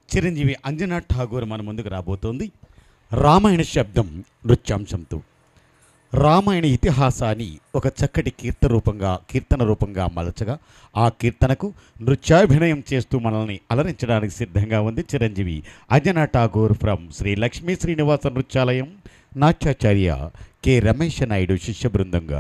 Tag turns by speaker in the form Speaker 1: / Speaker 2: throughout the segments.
Speaker 1: చిరంజీవి అంజనా ఠాగూర్ మన ముందుకు రాబోతోంది రామాయణ శబ్దం నృత్యాంశంతో రామాయణ ఇతిహాసాన్ని ఒక చక్కటి కీర్త రూపంగా కీర్తన రూపంగా మలచగా ఆ కీర్తనకు నృత్యాభినయం చేస్తూ మనల్ని అలరించడానికి సిద్ధంగా ఉంది చిరంజీవి అంజనా ఠాగూర్ ఫ్రమ్ శ్రీ లక్ష్మీ శ్రీనివాస నృత్యాలయం నాట్యాచార్య కె రమేష్ నాయుడు శిష్య బృందంగా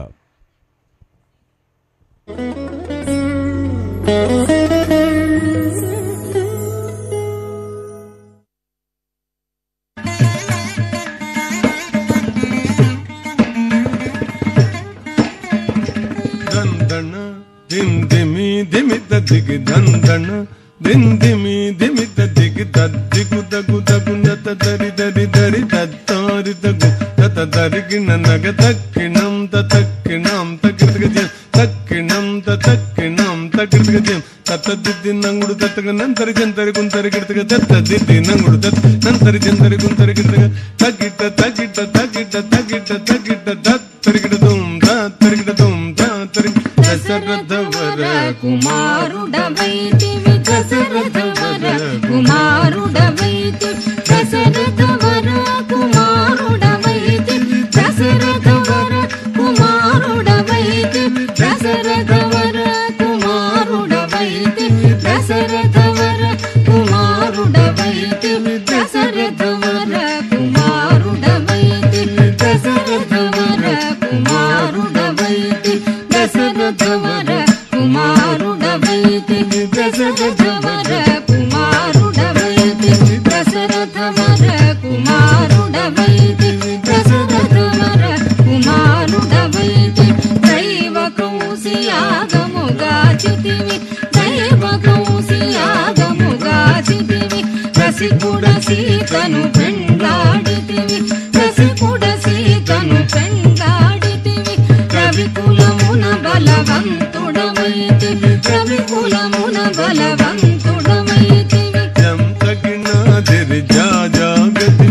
Speaker 2: దందన దిం దిమి దిమి దదిగి దందన దిం దిమి దిమి దదిగి దద్దిగు దగు దగు నత దరి దరి దరి దత్తారి దగు తత దరిగిన నగ తక్కిణం తక్కిణం తక్కిడిగ తక్కిణం తక్కిణం తక్కిడిగ తత దిద్ది నంగుడు తత్తగ నంతరి జంతరి గుంతరి గిడతగ దత్త దిద్ది నంగుడు దత్త నంతరి జంతరి గుంతరి గిడతగ తగిట తగిట తగిట తగిట తగిట దత్తరిగిడ దుమ్ దత్తరిగిడ దుమ్ దత్తరి దశరథ వర
Speaker 3: కుమారుడవైతివి దశరథ వర కుమారుడవైతి దశరథ వర కుమారుడవైతి దశరథ వర కుమారుడవైతి దశరథ వర కుమారుడవైతి దశరథ వర కుమారుడవైతి దశరథ వర కుమారుడవైతి దశరథ వర కుమారుడవైతి దశరథ వర కుమారుడవైతి దశరథ వర కుమారుడవైతి దశరథ వర కుమారుడవైతి దశరథ వర కుమారుడవైతి దైవ కౌశియాగముగాచితివి దైవ కౌశియాగముగాచితివి రసికుడ సీతను పెండాడితివి రసికుడ సీతను పెండాడితివి రవికులమున బలవంతుడమైతివి రవికులమున బలవంతుడమైతివి
Speaker 2: చంతగినాదిరి జాజాగతి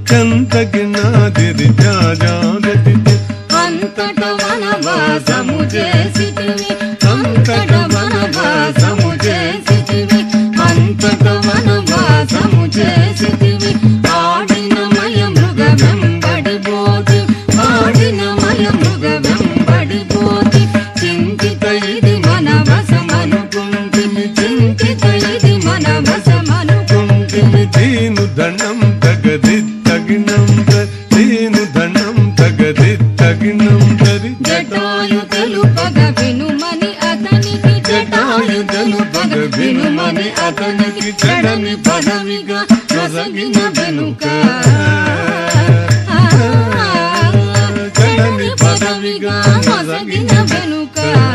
Speaker 2: చంతగినాదిరి జాజాగతి
Speaker 3: అంతట వనవాసము చేసితివి అంతట వనవాసము చేసితివి అంతట వనవాసము చేసితివి ఆడిన మయ మృగ వెంబడిపోతి ఆడిన మయ మృగ వెంబడిపోతి చింతిత ఇది మన వశమనుకుంటిమి చింతిత ఇది మన వశమనుకుంటిమి
Speaker 2: దీను దండం తగది తగినం దీను దండం తగది తగినం తరి
Speaker 3: జటాయు తెలుపగ వినుమని అతనికి జటాయు తెలుపగ వినుమని అతనికి చెడని పదవిగా నొసగిన వెనుక చెడని పదవిగా నొసగిన వెనుక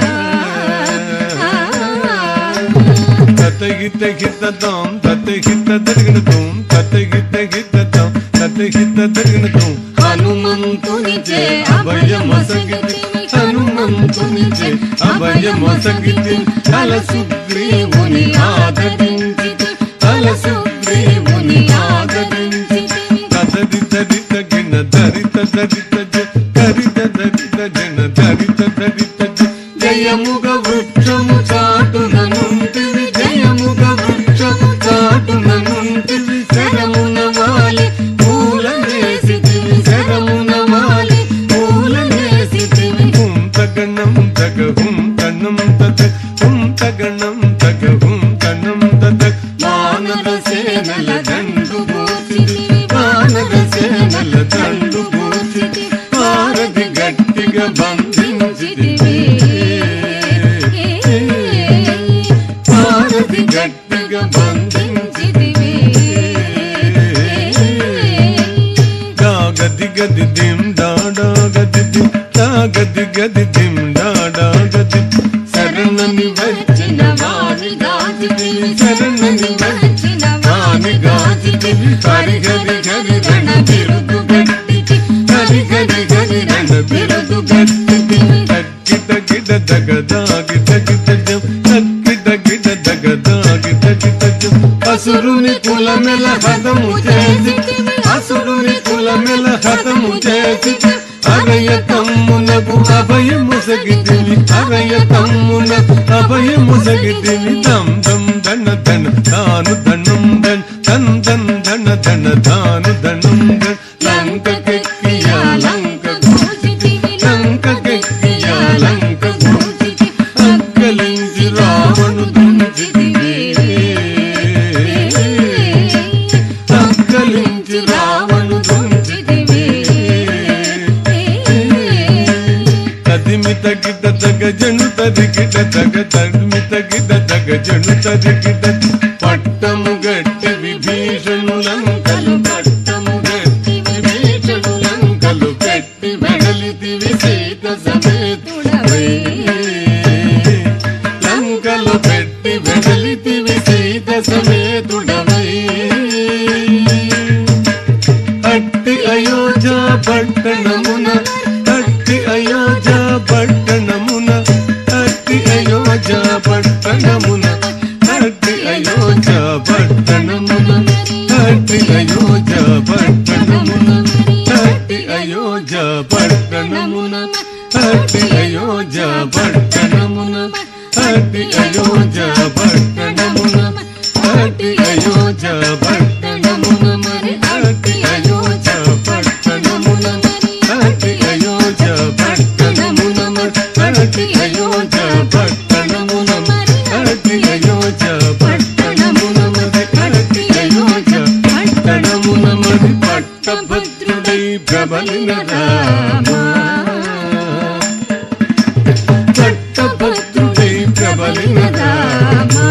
Speaker 2: తతగిత హితతాం తతగిత తగినతాం తతగిత హితతాం తతగిత తగినతాం
Speaker 3: హనుమంతునిచే అభయమొసగితివి హనుమంతునిచే అభయమొసగితి తల సుగ్రీవుని ఆదరించితి తల సుగ్రీవుని ఆదరించితి
Speaker 2: తతది తది తగిన దరిత దరిత దరిత దరిత జన దరిత దరిత
Speaker 3: జయముగ వృక్షము చాటుననుంటివి జయముగ వృక్షము చాటుననుంటివి శరమున వాలి పూల వేసితివి శరమున వాలి పూల వేసితివి
Speaker 2: హుం తగణం తగ హుం తన్నం తత హుం తగణం తగ హుం తన్నం తత
Speaker 3: వానర సేనల దండు గోచితివి వానర సేనల దండు గోచితివి
Speaker 2: భారతి గట్టిగా బంధించితివి
Speaker 3: భారతి గట్టిగా బంధించితివి
Speaker 2: గది గది దిం డాడా గది దిం దా గది గది దిం డాడా గది
Speaker 3: శరణని వచ్చిన వారి గాచితివి శరణని వచ్చిన వారి గాచితివి హరి హరి హరి రణ బిరుదు గట్టితి హరి హరి హరి రణ బిరుదు గట్టితివి
Speaker 2: తగ్గిట గిడ దగదాగి తగిట జం తగ్గిట గిడ దగదాగి తగిట జం
Speaker 3: అసురుని కులమెల హతము చేసితివి అసురుని కులమెల హతము చేసితి
Speaker 2: అరయ తమ్మునకు అభయము సగితివి అరయ తమ్మునకు అభయము సగితివి దం దం దన దన తాను దనం దన్ జను తదికిట తగ తడిమిత గిట తగ జను తదికిట పట్టము గట్టి విభీషణులంకలు పట్టము గట్టి విభీషణులంకలు పెట్టి వెడలిదివి సీత సమేతుడవై లంకలు పెట్టి వెడలితివి సీత సమేతుడవై అట్టి అయోధ్య పట్టణమున అట్టి అయోధ్య పట్టణమున అట్టి అయోధ్య పట్టణమున అట్టి అయోధ్య పట్టణమున అట్టి అయోధ్య పట్టణమున అట్టి అయోధ్య పట్టణమున అట్టి అయోధ్య పట్టణమున అట్టి అయోధ్య పట్టణమున అట్టి అయోధ్య పట్టణమున మరి అట్టి అయోధ్య పట్టణమున అట్టి అయోధ్య పట్టణమున అట్టి అయోధ్య పట్టణమున అట్టి అయోధ్య పట్టణమున మరి అట్టి అయోధ్య పట్టణమున మరి పట్టభద్రుడై ప్రబలిన రామా పట్టభద్రుడై ప్రబలిన రామా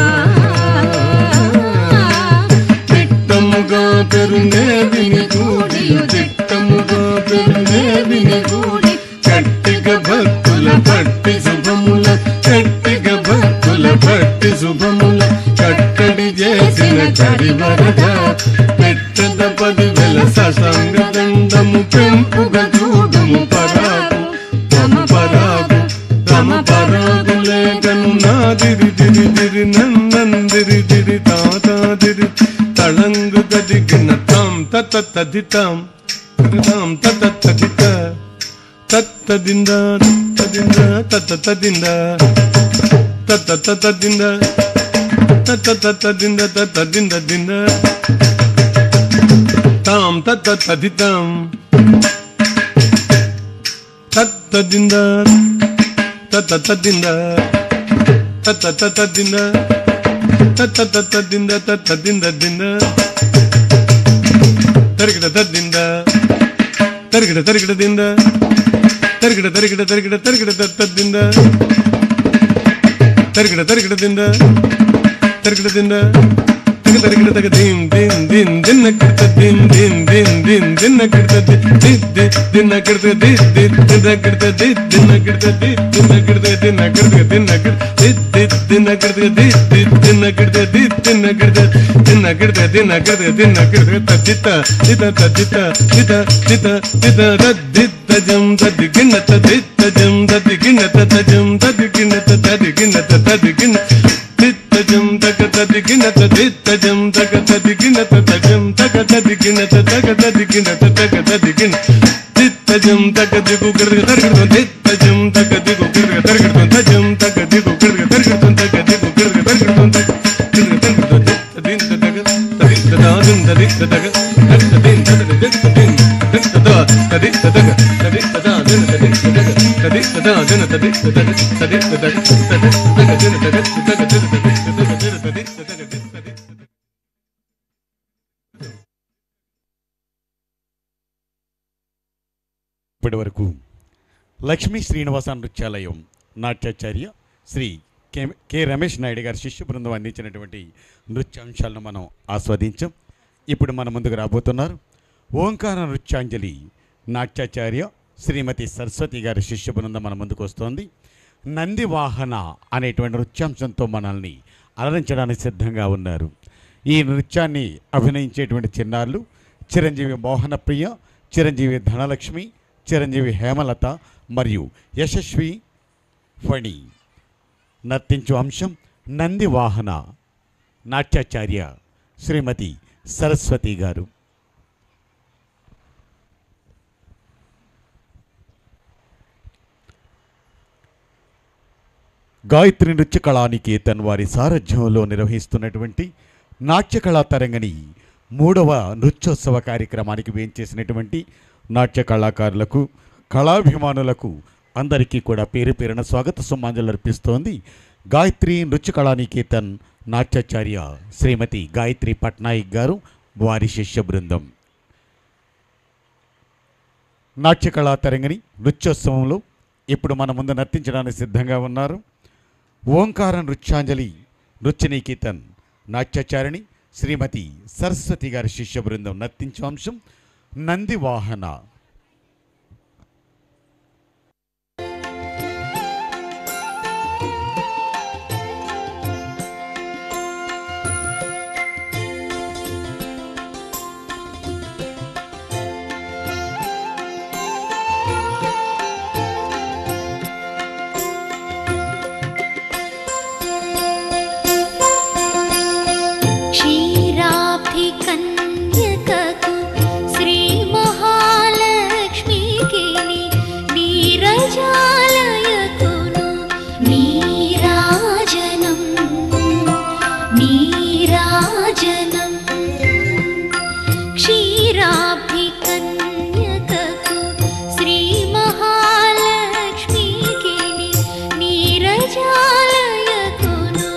Speaker 2: తిట్టముగా పెరునేవిని కూడి తిట్టముగా పెరునేవిని కూడి కట్టిగ భక్తుల పట్టి శుభముల కట్టిగ భక్తుల పట్టి శుభముల కట్టడి చేసిన కరివరద పెట్టద పదివేల ససంగ దండము పెంపుగ చూడుము పరాగు తమ పరాగు తమ పరాగులే కను నాదిరి దిరి దిరి నందందిరి దిరి తాతాదిరి తళంగు గదిగిన తాం తత తదితాం తాం తత తదిత తత్తదింద తదింద తత తదింద తత తతదింద తత తతదింద తతదింద దింద తాం తత తదితాం తత్తదింద తత తదింద తత తతదింద తత తతదింద తతదింద దింద తరిగిడ తద్దింద తరిగిడ తరిగిడ దింద తరిగిడ తరిగిడ తరిగిడ తరిగిడ తద్దింద తరిగిడ తరిగిడ దింద తరిగిడ దింద తగ తరిగిడ తగ దీం దీం దీం దిన్న కిడత దీం దీం దీం దీం దిన్న కిడత ది ది ది దిన్న కిడత ది ది దిన్న కిడత ది దిన్న కిడత ది దిన్న కిడత దిన్న కిడత దిన్న కిడత ది ది దిన్న కిడత ది ది దిన్న కిడత ది దిన్న కిడత దిన్న కిడత దిన్న కిడత దిన్న కిడత తదిత తిత తదిత తిత తిత తిత తద్దిత జం తది గిన్నత దిత జం తది గిన్నత తజం తది గిన్నత తది గిన్నత తది గిన్న తిత్తజం తగ తది గిన్నత తిత్తజం తగ తది గిన్నత తజం తగ తది గిన్నత తగ తది గిన్నత తగ తది గిన్న తిత్తజం తగ దిగు గిడగ తరగడం తిత్తజం తగ దిగు గిడగ తరగడం తజం తగ దిగు గిడగ తరగడం తగ దిగు గిడగ తరగడం తగ గిడగ తరగడం తిత్తదింత తగ తదింత దాదుం తదింత తగ తదింత తగ దిత్త దిన్ దిత్త దా తదింత తగ తదింత దా దిన తదింత తగ తదింత దా దిన తదింత తగ తదింత తగ తదింత తగ దిన తగ తగ దిన తగ తగ దిన తదింత తగ దిన తదింత
Speaker 1: ఇప్పటి వరకు లక్ష్మీ శ్రీనివాస నృత్యాలయం నాట్యాచార్య శ్రీ కె కె రమేష్ నాయుడు గారి శిష్య బృందం అందించినటువంటి నృత్యాంశాలను మనం ఆస్వాదించాం ఇప్పుడు మన ముందుకు రాబోతున్నారు ఓంకార నృత్యాంజలి నాట్యాచార్య శ్రీమతి సరస్వతి గారి శిష్య బృందం మన ముందుకు వస్తోంది నందివాహన అనేటువంటి నృత్యాంశంతో మనల్ని అలరించడానికి సిద్ధంగా ఉన్నారు ఈ నృత్యాన్ని అభినయించేటువంటి చిన్నారులు చిరంజీవి మోహనప్రియ చిరంజీవి ధనలక్ష్మి చిరంజీవి హేమలత మరియు యశస్వి ఫణి నర్తించు అంశం నందివాహన నాట్యాచార్య శ్రీమతి సరస్వతి గారు గాయత్రి నృత్య కళానికేతన్ వారి సారథ్యంలో నిర్వహిస్తున్నటువంటి నాట్య కళా తరంగని మూడవ నృత్యోత్సవ కార్యక్రమానికి వేంచేసినటువంటి నాట్య కళాకారులకు కళాభిమానులకు అందరికీ కూడా పేరు పేరున స్వాగత సుమాంజలు అర్పిస్తోంది గాయత్రి నృత్య కళానికేతన్ నాట్యాచార్య శ్రీమతి గాయత్రి పట్నాయక్ గారు వారి శిష్య బృందం నాట్య కళా తరంగని నృత్యోత్సవంలో ఇప్పుడు మన ముందు నర్తించడానికి సిద్ధంగా ఉన్నారు ఓంకార నృత్యాంజలి నృత్య నికేతన్ నాట్యాచారిణి శ్రీమతి సరస్వతి గారి శిష్య బృందం నర్తించే అంశం నంది వాహన
Speaker 4: క్షీరాబ్ధికన్యకకు శ్రీ మహాలక్ష్మికి నీరజాలయకును నీరాజనం నీరాజనం క్షీరాబ్ధికన్యకకు శ్రీ మహాలక్ష్మికి నీరజాలయకును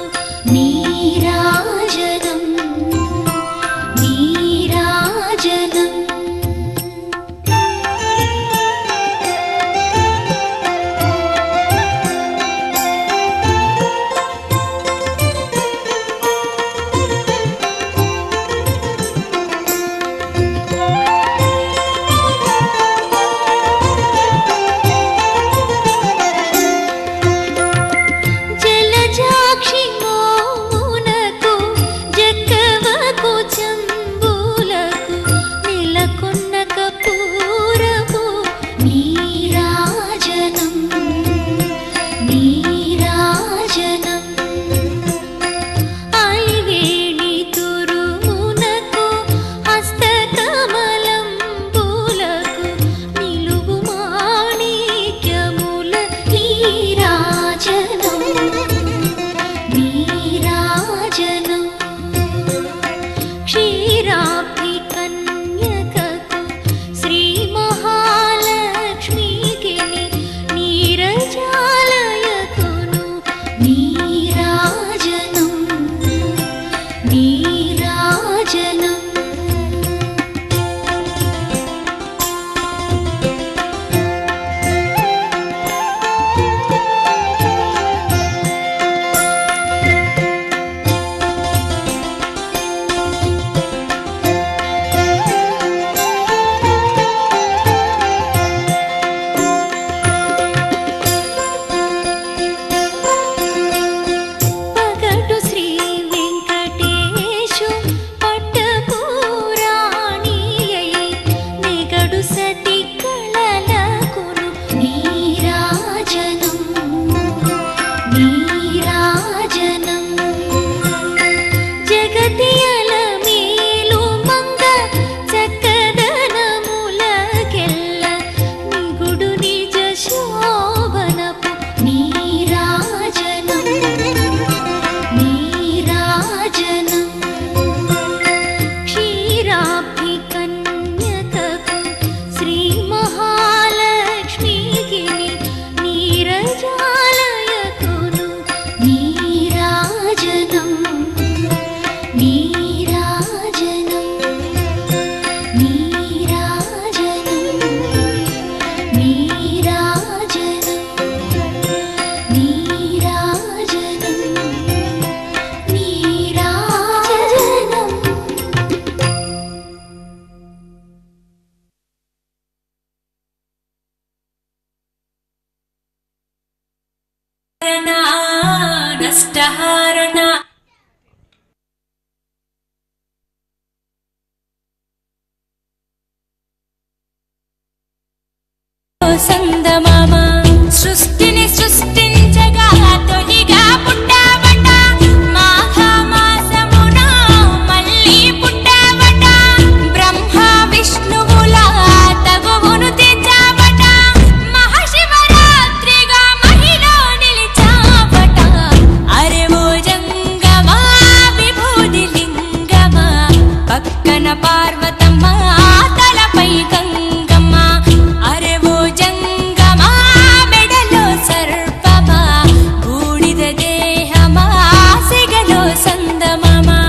Speaker 4: నీరాజనం నీరాజనం జలజాక్షి మోమునకు జక్కవకు చంబులకు నెలకొన్న కపూరపు నీరాజనం నీరాజనం ఐవేణి తురుమునకు హస్తకమలంబులకు నిలువు మాణిక్యముల నీరాజనం నీరాజనం క్షీరాబ్ధి కన్యకకు శ్రీ మహాలక్ష్మికి నీరజాలయకును నీరాజనం నీరాజనం పగటు శ్రీ వెంకటేశు పట్టపురాణియై నెగడు సతి కళలకును నీరాజనం నీరాజనం జగతి అలమేలు మంగ చక్కదనములకెల్ల నిగుడు నిజ శోభనపు నీరాజనం నీరాజనం క్షీరాబ్ధి కన్యకకు శ్రీ మహాలక్ష్మికి నీరజాలయకును నీరాజనం నీరాజనం నీరాజనం నీరాజనం నీరాజనం నీరాజనం
Speaker 5: నష్టహారణ సందమామ సృష్టిని సృష్టించగా తొలిగా పుట్టావట మాఘమాసమున మళ్ళీ పుట్టావట బ్రహ్మ విష్ణువుల తగువును తెచ్చావట మహాశివరాత్రిగా మహిలో నిలిచావట అరే ఓ జంగమా విభూది లింగమా పక్కన పార్వతమ్మ తలపై గంగమ్మ అరే ఓ జంగమా మెడలో సర్పమా బూడిద దేహమా సిగలో సందమమా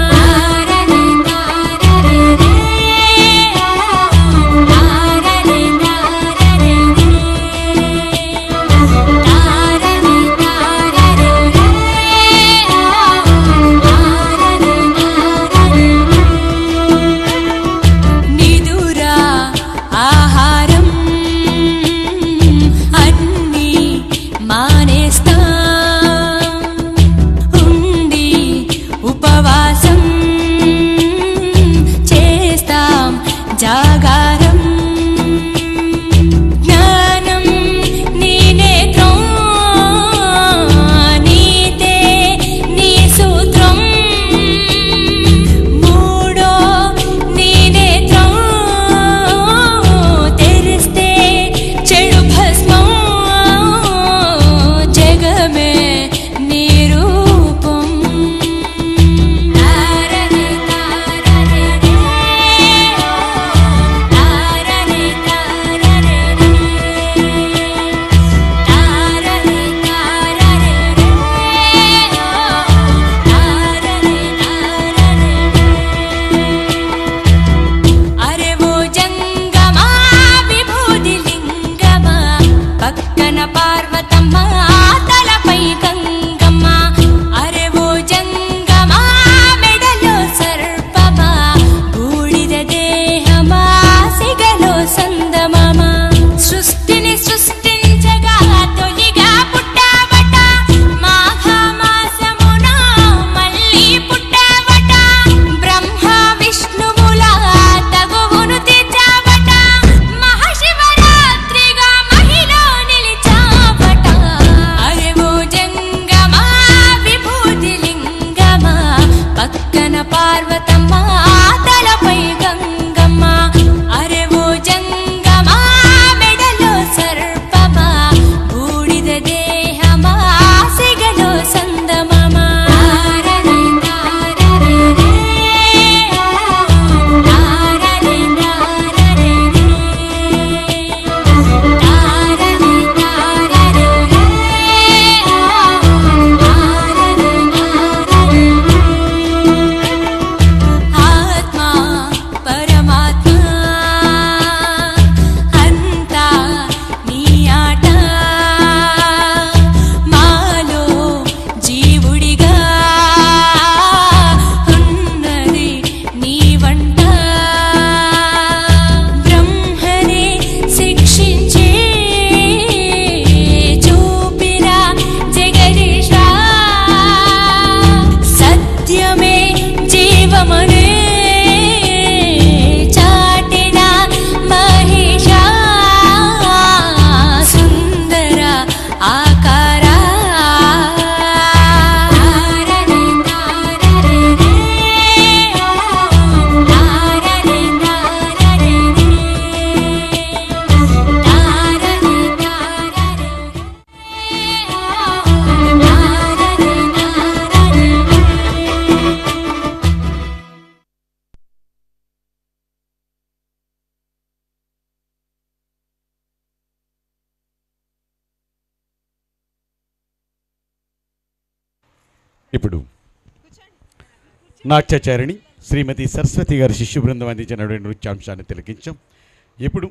Speaker 1: ఇప్పుడు నాట్యాచారిణి శ్రీమతి సరస్వతి గారి శిష్యు బృందం అందించినటువంటి నృత్యాంశాన్ని తిలకించాం ఇప్పుడు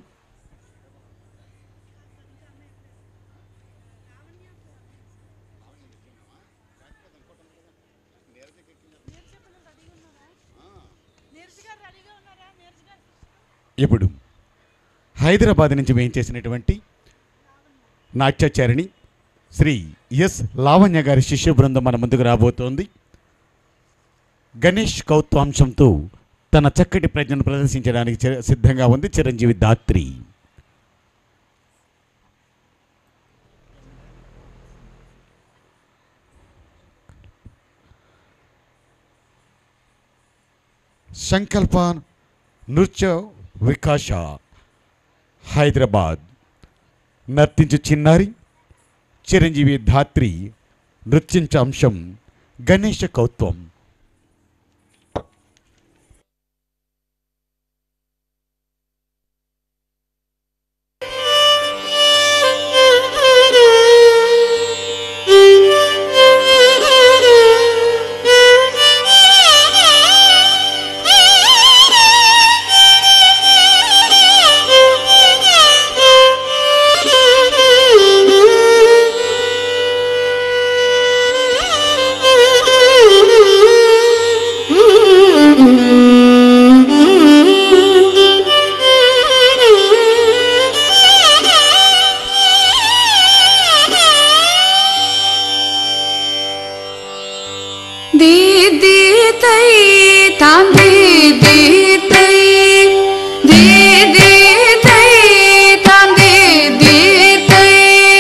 Speaker 1: ఇప్పుడు హైదరాబాద్ నుంచి వేయించేసినటువంటి నాట్యాచారిణి శ్రీ ఎస్ లావణ్య గారి శిష్య బృందం మన ముందుకు రాబోతోంది గణేష్ కౌత్వాంశంతో తన చక్కటి ప్రజ్ఞను ప్రదర్శించడానికి చిర- సిద్ధంగా ఉంది చిరంజీవి దాత్రి సంకల్ప నృత్య వికాస హైదరాబాద్ నర్తించు చిన్నారి చిరంజీవి ధాత్రి నృత్యించే అంశం గణేష కౌత్వం
Speaker 6: दी दी तै तां दी दी तै दी दी तै तां दी दी तै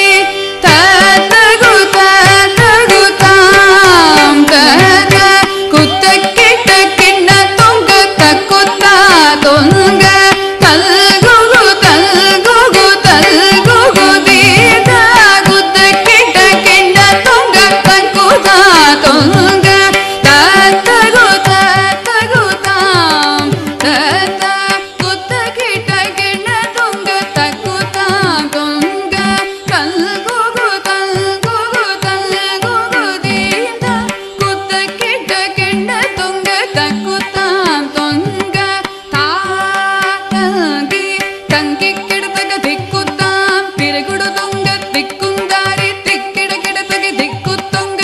Speaker 6: ततगु ततगु तां तत कुत किट किण्ण तुंग तकुत तुंग तल्गुगु तल्गुगु तल्गुगु दीद कुत किट किण्ण तुंग तकुत तुंग ततगु ततगु तां तत कुत किट किण्ण तुंग तकुत तुंग तल्गुगु तल्गुगु तल्गुगु दीद కుత్త కిడ్డ కిండ తుంగ తక్కుతాం తొంగ తాగి తంకి కిడతగ దిక్కుతాం తిరుగుడు దొంగ దిక్కుందారి తిక్కిడ కిడతగ దిక్కు తొంగ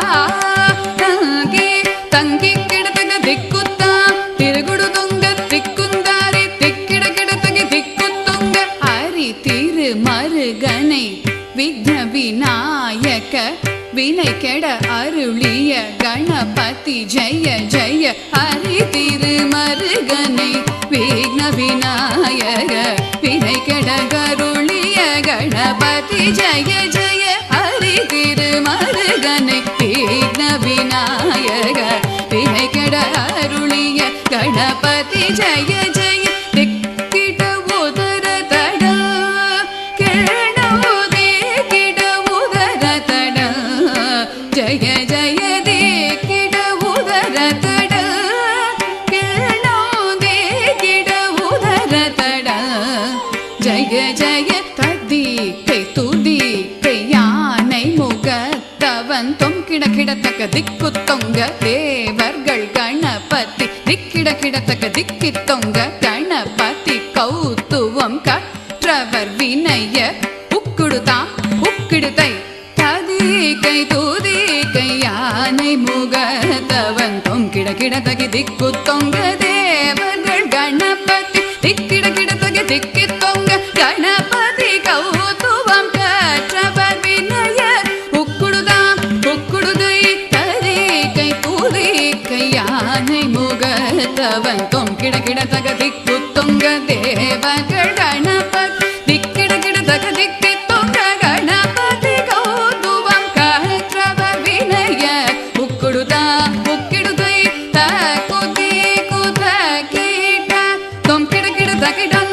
Speaker 6: తాగి తంకి కిడతగ దిక్కుతాం తిరుగుడు దొంగ దిక్కుందారి తిక్కిడ కిడతగ దిక్కు తొంగ హరి తిరు మరుగனை விக்ன விநாயக வினை கெட அருளிய கணபதி ஜெய ஜெய ஹரி திருமருகனை விக்ன விநாயக வினை கெட கருளிய கணபதி ஜெய ஜெய ஹரி திருமருகனை விக்ன விநாயக வினை கெட அருளிய கணபதி ஜெய ஜெய திக்கிட உதர தட ಕಿರಣವುದೇ ಕಿಡವುದರ ತಡ ಜಯ ಜಯ ದೇ ಕಿಡವುದರ ತಡ ಕಿರಣವುದೇ ಕಿಡವುದರ ತಡ ಜಯ ಜಯ ತದ್ದಿ ಕೈ ತುದಿ ಕೈ யானை முகத்தவன் தொம் கிட கிடத்தக்க திக்கு தொங்க தேவர்கள் கணபதி திக்கிட கிடத்தக்க திக்கி தொங்க கணபதி கௌத்துவம் கற்றவர் வினய உக்குடுதாம் உக்கிடுதை ததி கை தூதி கை யானை முகத்தவன் தொம் கிட கிடத்தகி திக்கு தொங்க தேவர்கள் கணபதி திக்கிட கிடத்தகி திக்கி தொங்க கணபதி கௌத்துவம் கற்றவர் வினய உக்குடுதாம் உக்குடுதை ததி கை தூதி கை யானை முகத்தவன் தொம் கிட கிட தக திக்கு தொங்க தேவர்கள் கணபதி திக்கிட கிட தக திக்கி தொங்க கணபதி கௌதுவம் கற்றவர் வினய உக்குடுதா உக்கிடுதை த குதி குத கீட்ட தொம் கிட கிட தகிடம்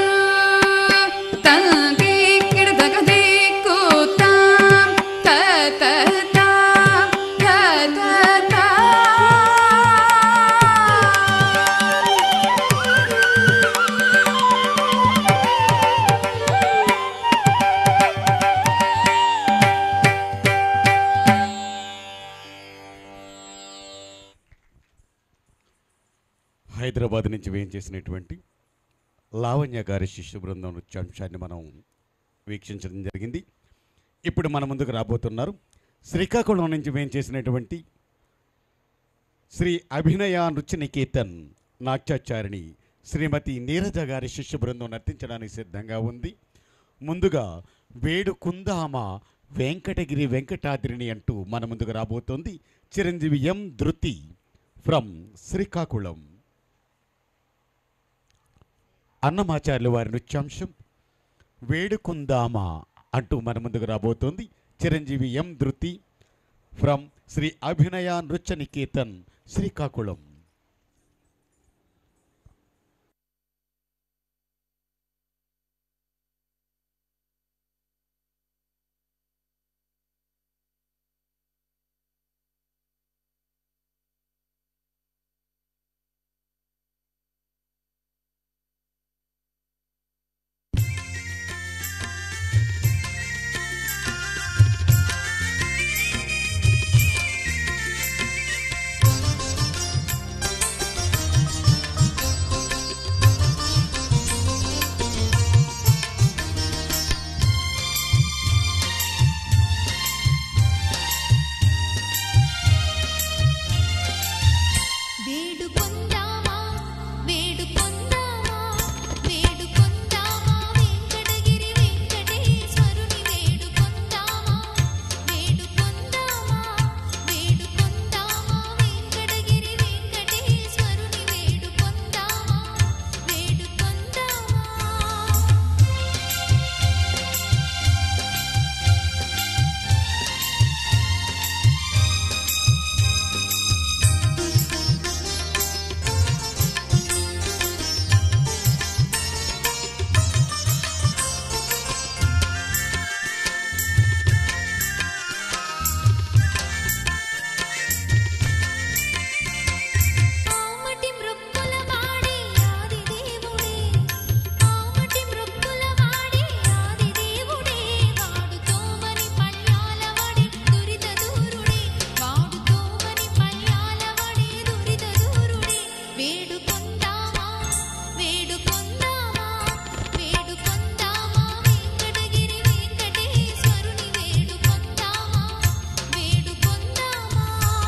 Speaker 6: தங்கி கிட தக திக்குத்தாம் த த தாம் த த தாம்
Speaker 1: హైదరాబాద్ నుంచి వేయించేసినటువంటి లావణ్య గారి శిష్య బృందం నృత్యాంశాన్ని మనం వీక్షించడం జరిగింది ఇప్పుడు మన ముందుకు రాబోతున్నారు శ్రీకాకుళం నుంచి వేయించేసినటువంటి శ్రీ అభినయ నృత్య నికేతన్ నాట్యాచారిణి శ్రీమతి నీరజ గారి శిష్య బృందం నర్తించడానికి సిద్ధంగా ఉంది ముందుగా వేడుకుందామ వెంకటగిరి వెంకటాద్రిని అంటూ మన ముందుకు రాబోతోంది చిరంజీవి ఎం ధృతి ఫ్రమ్ శ్రీకాకుళం అన్నమాచార్యులు వారి నృత్యాంశం వేడుకుందామా అంటూ మన ముందుకు రాబోతోంది చిరంజీవి ఎం ధృతి ఫ్రమ్ శ్రీ అభినయ నృత్య నికేతన్ శ్రీకాకుళం
Speaker 5: వేడుకొందామా వేడుకొందామా వేడుకొందామా వెంకటగిరి వెంకటేశ్వరుని వేడుకొందామా వేడుకొందామా వేడుకొందామా వెంకటగిరి వెంకటేశ్వరుని వేడుకొందామా వేడుకొందామా ఆమటి మృక్కుల వాడే ఆది దేవుడే ఆమటి మృక్కుల వాడే ఆది దేవుడే వాడుతోమని పల్యాల వడే దురిత దూరుడే వాడుతోమని పల్యాల వడే దురిత దూరుడే వేడుకొందామా వేడుకొందామా వేడుకొందామా వెంకటగిరి వెంకటేశ్వరుని వేడుకొందామా వేడుకొందామా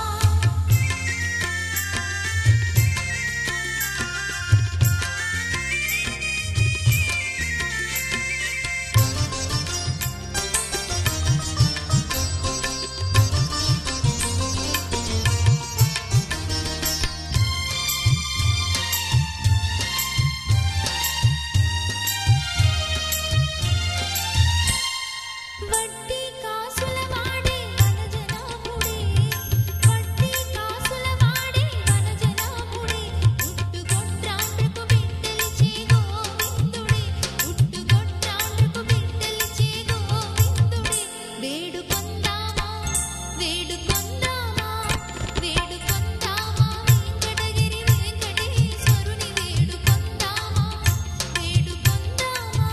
Speaker 5: వడ్డీ కాసుల వాడే వనజనాభుడే వడ్డీ కాసుల వాడే వనజనాభుడే ఉట్టుగొట్టాండ్రకు బిడ్డలిచే గోవిందుడే ఉట్టుగొట్టాండ్రకు బిడ్డలిచే గోవిందుడే వేడుకొందామా వేడుకొందామా వేడుకొందామా వెంకటగిరి వెంకటేశ్వరుని వేడుకొందామా వేడుకొందామా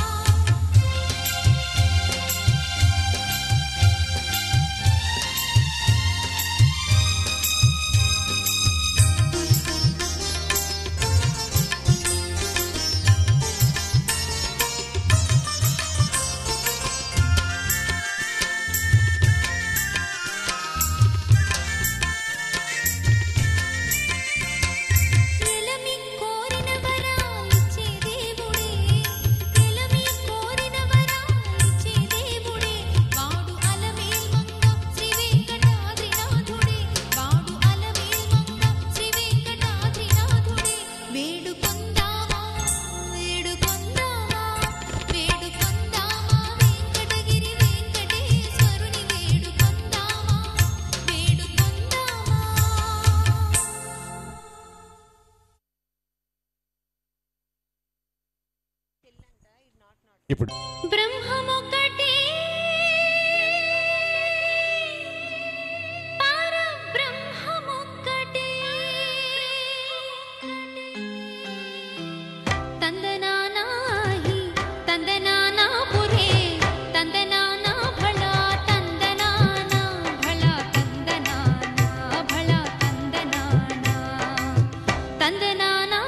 Speaker 5: ఎలమి కోరిన వరాలిచ్చే దేవుడే ఎలమి కోరిన వరాలిచ్చే దేవుడే వాడు అలమేల్ మంగ శ్రీ వెంకటాద్రినాథుడే వాడు అలమేల్ మంగ శ్రీ వెంకటాద్రినాథుడే వేడుకొందామా వేడుకొందామా వేడుకొందామా వెంకటగిరి వెంకటేశ్వరుని వేడుకొందామా వేడుకొందామా
Speaker 1: ఇప్పుడు
Speaker 5: బ్రహ్మమొకటే పరబ్రహ్మమొక్కటే తందనానాహి తందనానా పురే తందనానా భళా తందనానా భళా తందనానా భళా తందనానా తందనానా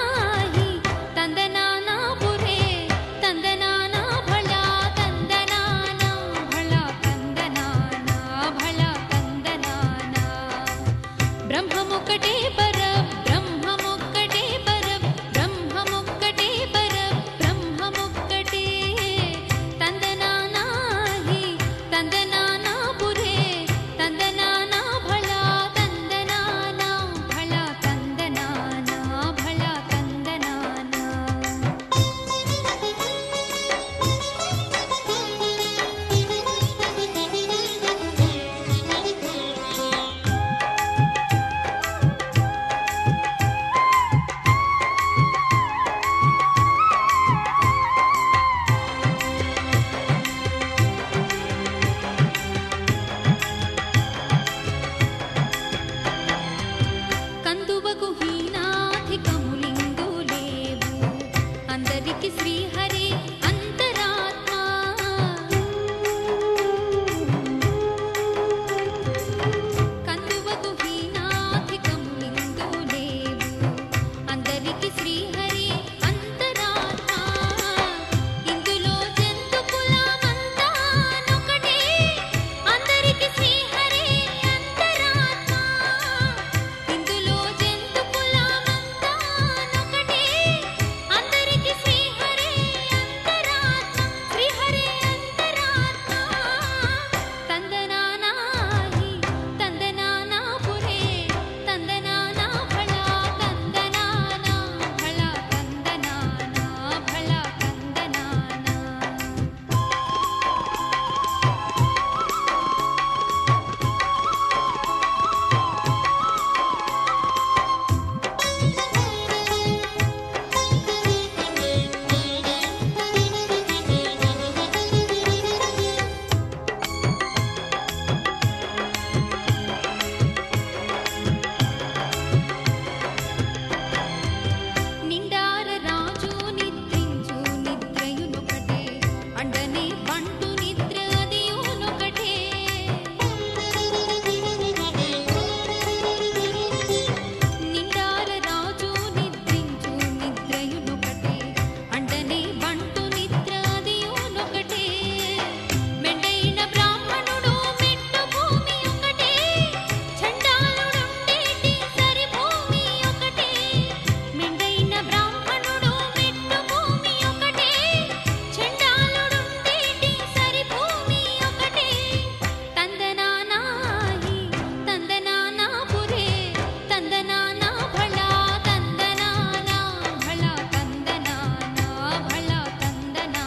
Speaker 5: అందరికి శ్రీహరే అంతరాత్మ కందువకు హీనాధికములిందు లేవు అందరికి శ్రీహరి అంతరాత్మ ఇందులో జంతు కులమంతా నొకటే అందరికి శ్రీహరి అంతరాత్మ ఇందులో జంతు కులమంతా నొకటే అందరికి శ్రీహరి అంతరాత్మ శ్రీహరి అంతరాత్మ తందనానాహి తందనానా పురే తందనానా భళా తందనానా భళా తందనానా భళా తందనానా నిండార రాజు నిద్రించు నిద్రయునొకటే అండనే పంటు నిద్ర అదియునొకటే నిండార రాజు నిద్రించు నిద్రయునొకటే అండనే బంటు నిద్ర అదియునొకటే మెండైన బ్రాహ్మణుడు మెట్టు భూమి ఒకటే చండాలుడుండేటి సరి భూమి ఒకటే మెండైన బ్రాహ్మణుడు మెట్టు భూమి ఒకటే చండాలుడుండేటి సరి భూమి ఒకటే తందనానాహి తందనానా పురే తందనానా భళా తందనానా భళా తందనానా భళా తందనానా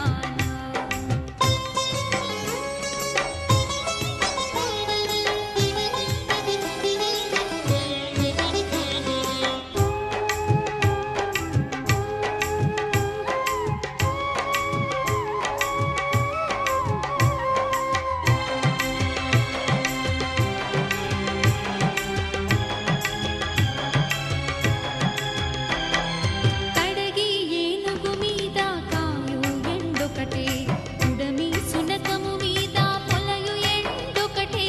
Speaker 5: కడగి ఏనుగు మీద కాయు ఎండొకటే ఉడమి సునకము మీద పొలయు ఎండొకటే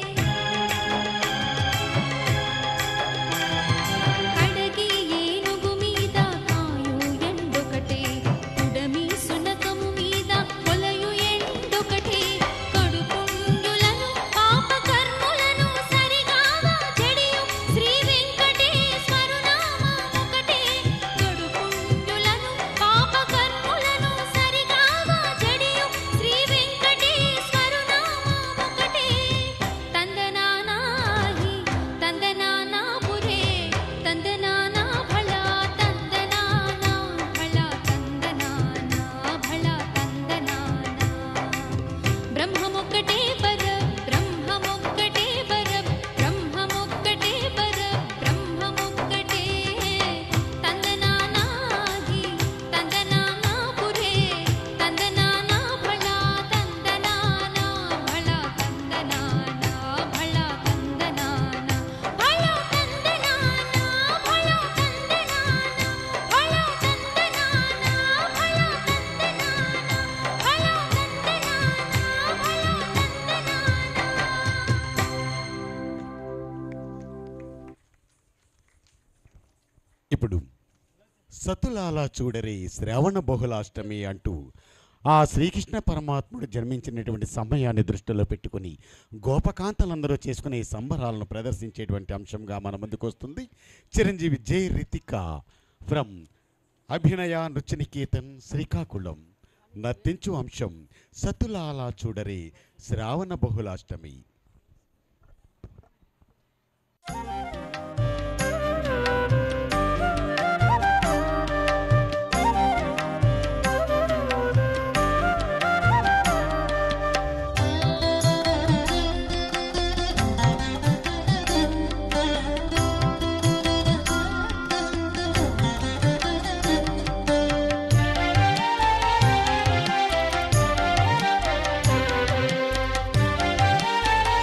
Speaker 5: కడగి ఏనుగు మీద కాయు ఎండొకటే ఉడమి సునకము మీద పొలయు ఎండొకటే కడుపుండులను పాప కర్ములను సరిగావా చెడియు శ్రీ వెంకటేశ్వరు నామమొకటే కడుపుండులను పాప కర్ములను సరిగావా చెడియు శ్రీ వెంకటేశ్వరు నామమొకటే తందనానాహి తందనానా పురే తందనానా భళా తందనానా భళా తందనానా భళా తందనానా బ్రహ్మమొక్కటే పర బ్రహ్మమొక్కటే పర బ్రహ్మమొక్కటే పర బ్రహ్మమొక్కటే తందనానాహి తందనానా పురే తందనానా భళా తందనానా భళా తందనానా భళా తందనానా భళా తందనానా భళా తందనానా భళా తందనానా భళా తందనానా భళా
Speaker 1: ఇప్పుడు సతులాల చూడరి శ్రవణ బహుళాష్టమి అంటూ ఆ శ్రీకృష్ణ పరమాత్ముడు జన్మించినటువంటి సమయాన్ని దృష్టిలో పెట్టుకుని గోపకాంతలందరూ చేసుకునే ఈ సంబరాలను ప్రదర్శించేటువంటి అంశంగా మన ముందుకు వస్తుంది చిరంజీవి జై రితిక ఫ్రమ్ అభినయ నృత్యనికేతన్ శ్రీకాకుళం నర్తించు అంశం సతులాల చూడరి శ్రావణ బహుళాష్టమి
Speaker 4: తందనానా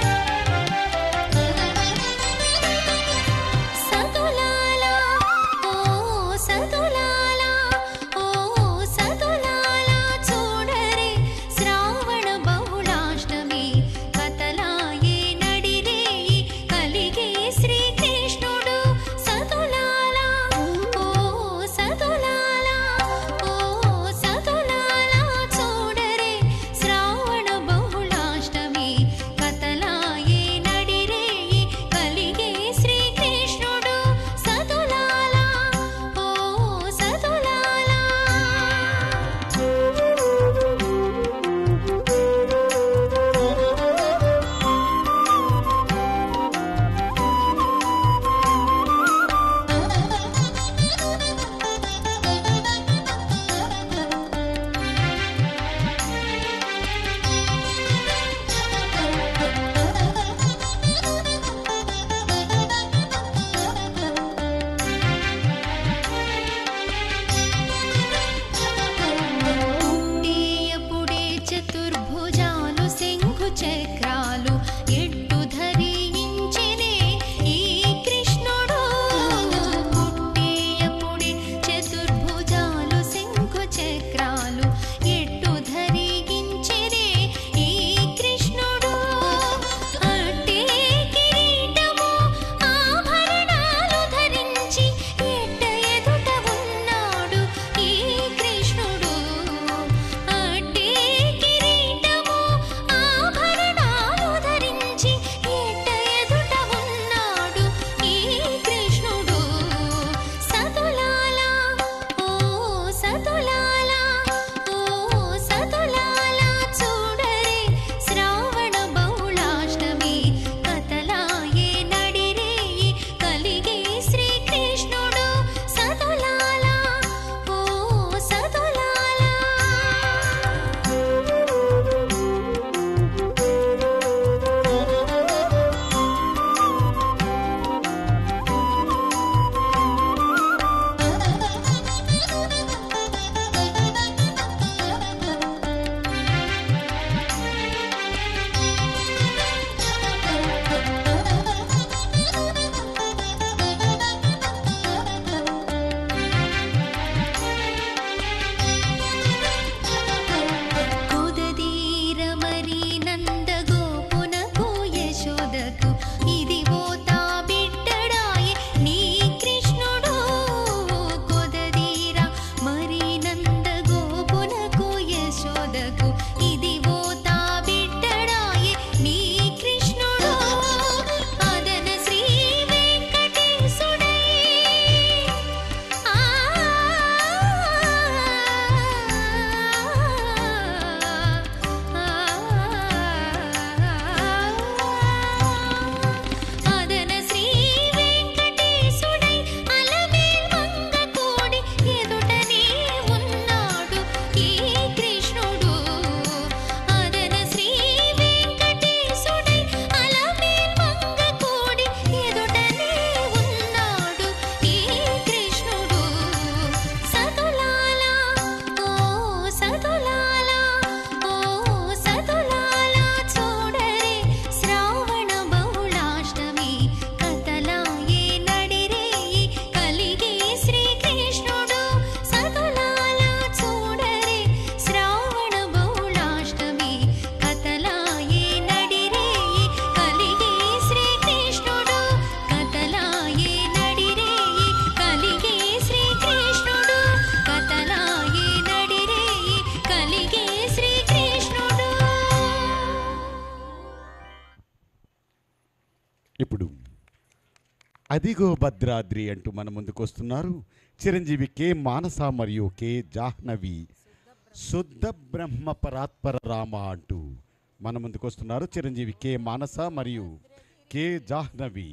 Speaker 1: ఇప్పుడు అదిగో భద్రాద్రి అంటూ మన ముందుకు వస్తున్నారు చిరంజీవి కె మానస మరియు కె జాహ్నవి శుద్ధ బ్రహ్మ పరాత్పర రామ అంటూ మన ముందుకు వస్తున్నారు చిరంజీవి కె మానస మరియు కె జాహ్నవి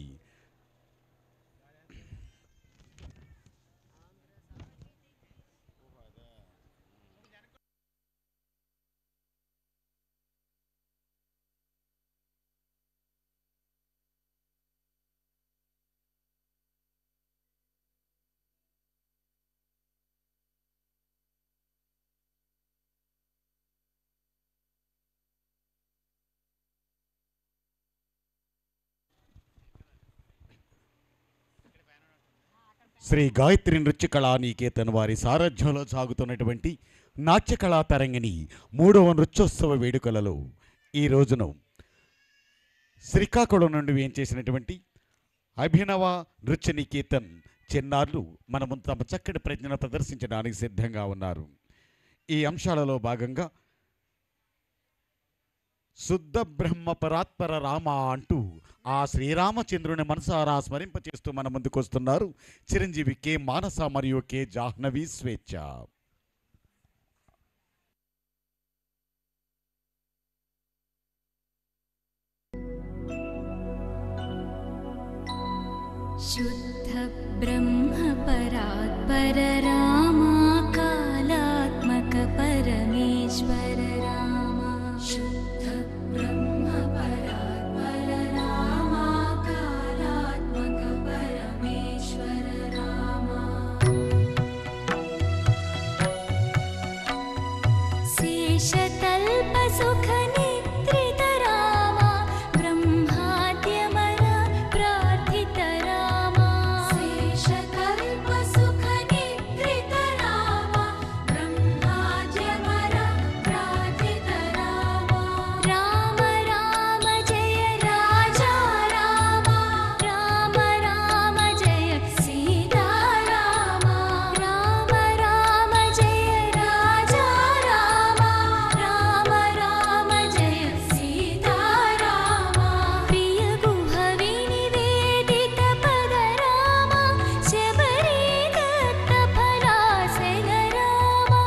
Speaker 1: శ్రీ గాయత్రి నృత్య కళా నికేతన్ వారి సారథ్యంలో సాగుతున్నటువంటి నాట్య కళా తరంగిణి మూడవ నృత్యోత్సవ వేడుకలలో ఈ రోజున శ్రీకాకుళం నుండి ఏం చేసినటువంటి అభినవ నృత్య నికేతన్ చిన్నారులు మన ముందు తమ చక్కటి ప్రజ్ఞను ప్రదర్శించడానికి సిద్ధంగా ఉన్నారు ఈ అంశాలలో భాగంగా శుద్ధ బ్రహ్మ పరాత్పర రామ అంటూ ఆ శ్రీరామచంద్రుని మనసారా స్మరింపచేస్తూ మన ముందుకు వస్తున్నారు చిరంజీవి కె మానస మరియు కె జాహ్నవి స్వేచ్ఛ
Speaker 5: शुद्ध ब्रह्म परात्पर रामा कालात्मक परमेश्वर रामा शुद्ध ब्रह्म परात्पर रामा कालात्मक परमेश्वर रामा शेषतल्पसुखनिद्रित रामा ब्रह्माद्यमन प्रार्थित रामा शेषकल्पसुखनिद्रित रामा ब्रह्माद्यमन प्रार्थित रामा राम राम जय राजा रामा राम राम जय सीता रामा राम राम जय राजा रामा राम राम जय सीता रामा प्रिय गुह विनिवेदित पद रामा शबरी दत्त फलासन रामा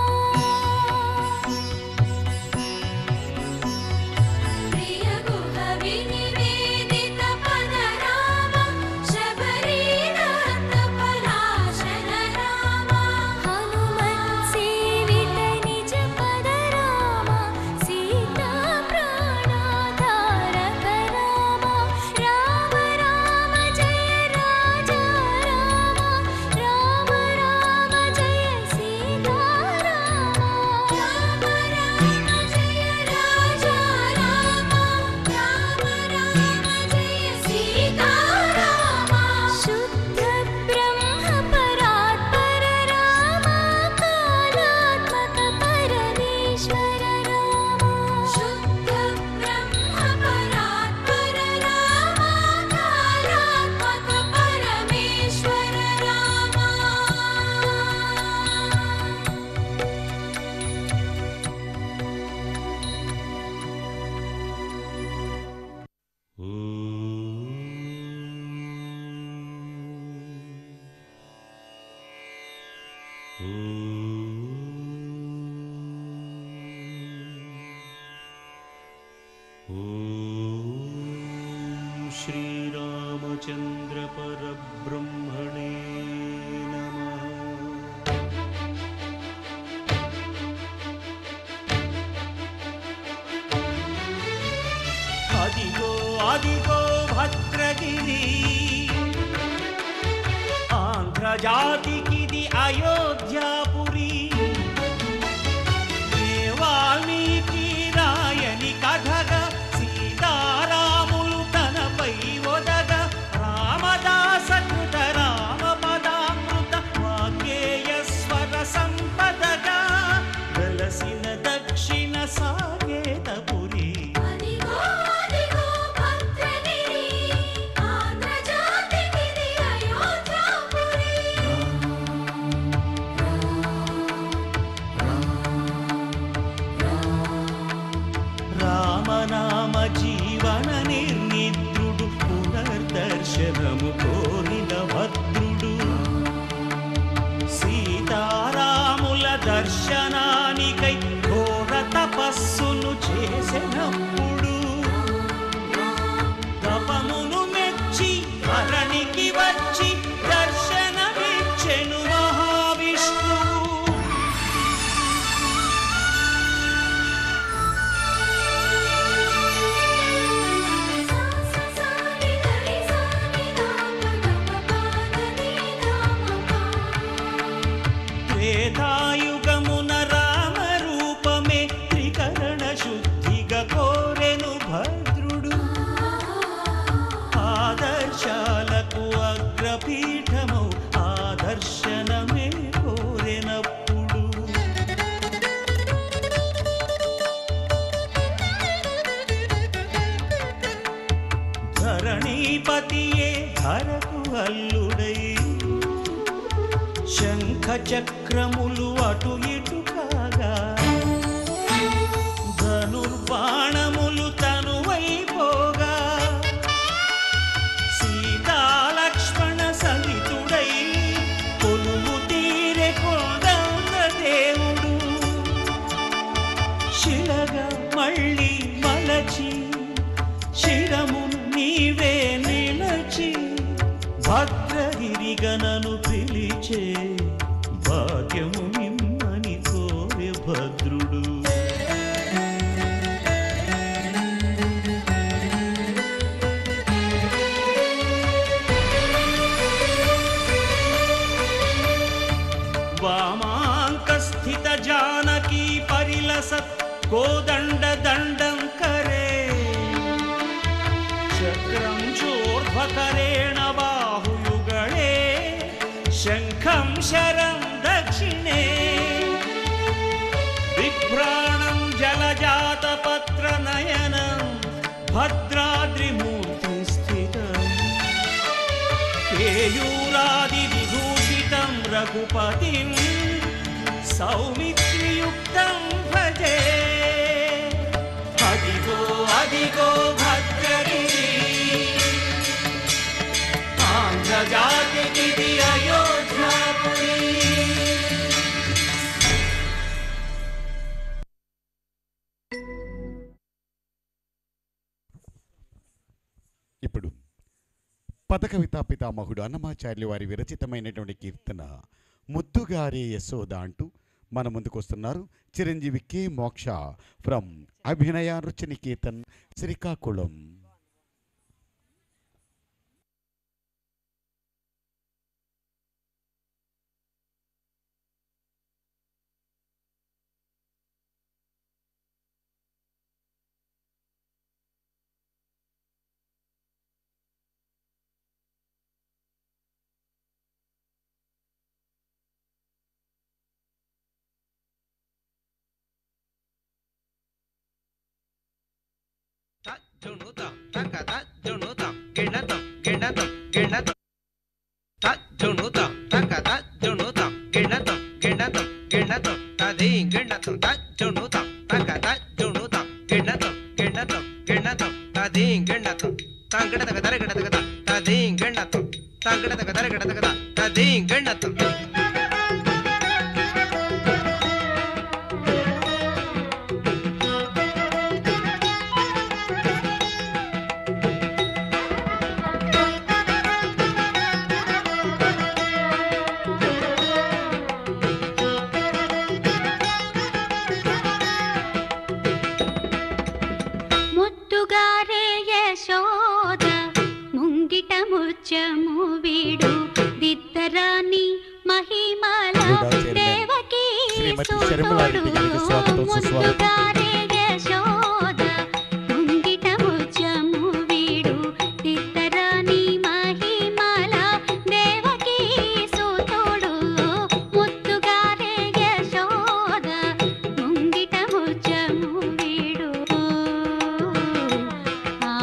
Speaker 5: प्रिय गुह विनिवेदित पद राम शबरी दत्त फलाशन राम हनुमत् सेवित निज पद राम सीता प्राणाधारक राम राम राम जय राजा राम राम राम जय सीता राम राम राम जय राजा राम राम राम जय सीता राम शुद्ध ब्रह्म परात्पर राम कालात्मक परमेश्वर राम शुद्ध ब्रह्म परात्पर राम कालात्मक परमेश्वर राम
Speaker 7: श्रीरामचन्द्र परब्रह्मणे नमः అదిగో అదిగో భద్రగిరి ఆంధ్రజాతికిది అయోధ్యాపురి ఏ వాల్మీకి రాయని కథగా సీతారాములు తనపై ఒదగ రామదాస కృత రామ పదామృత వాగ్గేయ స్వర సంపదగా వెలసిన దక్షిణ సాగేతపురి
Speaker 5: అదిగో అదిగో భద్రగిరి ఆంధ్రజాతికిది అయోధ్యాపురి
Speaker 7: దర్శనానికై ఘోర తపస్సును చేసినప్పుడు తపమును మెచ్చి ధరణికి వచ్చి దర్శనమిచ్చెను మహావిష్ణువు త్రేతాయుగమున రామ రూపమే త్రికరణ శుద్ధిగా కోరెను భద్రుడు ఆదర్శాలకు అగ్రపీఠమౌ ఆదర్శనమే కోరెనప్పుడు ధరణీపతియే ధరకు అల్లుడై శంఖ చక్రములు అటు ఇటు కాగా ధనుర్బాణములు తనువైపోగా సీతాలక్ష్మణ సహితుడై కొలువు తీరె కొండంగ దేవుడు శిలగా మళ్ళీ మలచి శిరమును నీవే నిలచి భద్రగిరిగనను పిలిచే భాగ్యము నిమ్మని కోరె భద్రుడు వామాంకస్థిత జానకీ పరిలసత్ కోదండ దండం కరే చక్రం చోర్ధ్వకరేణ బాహుయుగళే శంఖం శరం దక్షిణే విభ్రాణం జలజాతపత్ర నయనం భద్రాద్రిమూర్తి స్థితం కేయూరాది విభూషితం రఘుపతిం సౌమిత్రియుక్తం భజే అదిగో అదిగో భద్రగిరి ఆంధ్రజాతికి అయోధ్యాపురి
Speaker 1: ఇప్పుడు పదకవితా పితామహుడు అన్నమాచార్యులు వారి విరచితమైనటువంటి కీర్తన ముద్దుగారే యశోద అంటూ మన ముందుకు వస్తున్నారు చిరంజీవి కే మోక్ష ఫ్రమ్ అభినయ నృత్యనికేతన్ శ్రీకాకుళం
Speaker 8: జుణుతాం తకత జుణుతాం గిణతం గిణతం గిణతం త జుణుతాం తకత జుణుతాం గిణతం గిణతం గిణతం తది గిణతం త జుణుతాం తకత జుణుతాం గిణతం గిణతం గిణతం తది గిణతం తంగడతక దరగడతక తది గిణతం తంగడతక దరగడతక తది గిణతం
Speaker 5: ముద్దుగారే యశోద ముంగిట ముత్యము వీడు దిద్దరాని మహిమల
Speaker 1: కూడా చైర్మన్
Speaker 5: దేవకి
Speaker 1: శ్రీమతి శర్మిలారెడ్డి గారికి స్వాగతం, సుస్వాగతం.
Speaker 5: ముద్దుగారే యశోద ముంగిట ముత్యము వీడు దిద్దరాని మహిమల దేవకి సుతుడు ముద్దుగారే యశోద ముంగిట ముత్యము వీడు ఆ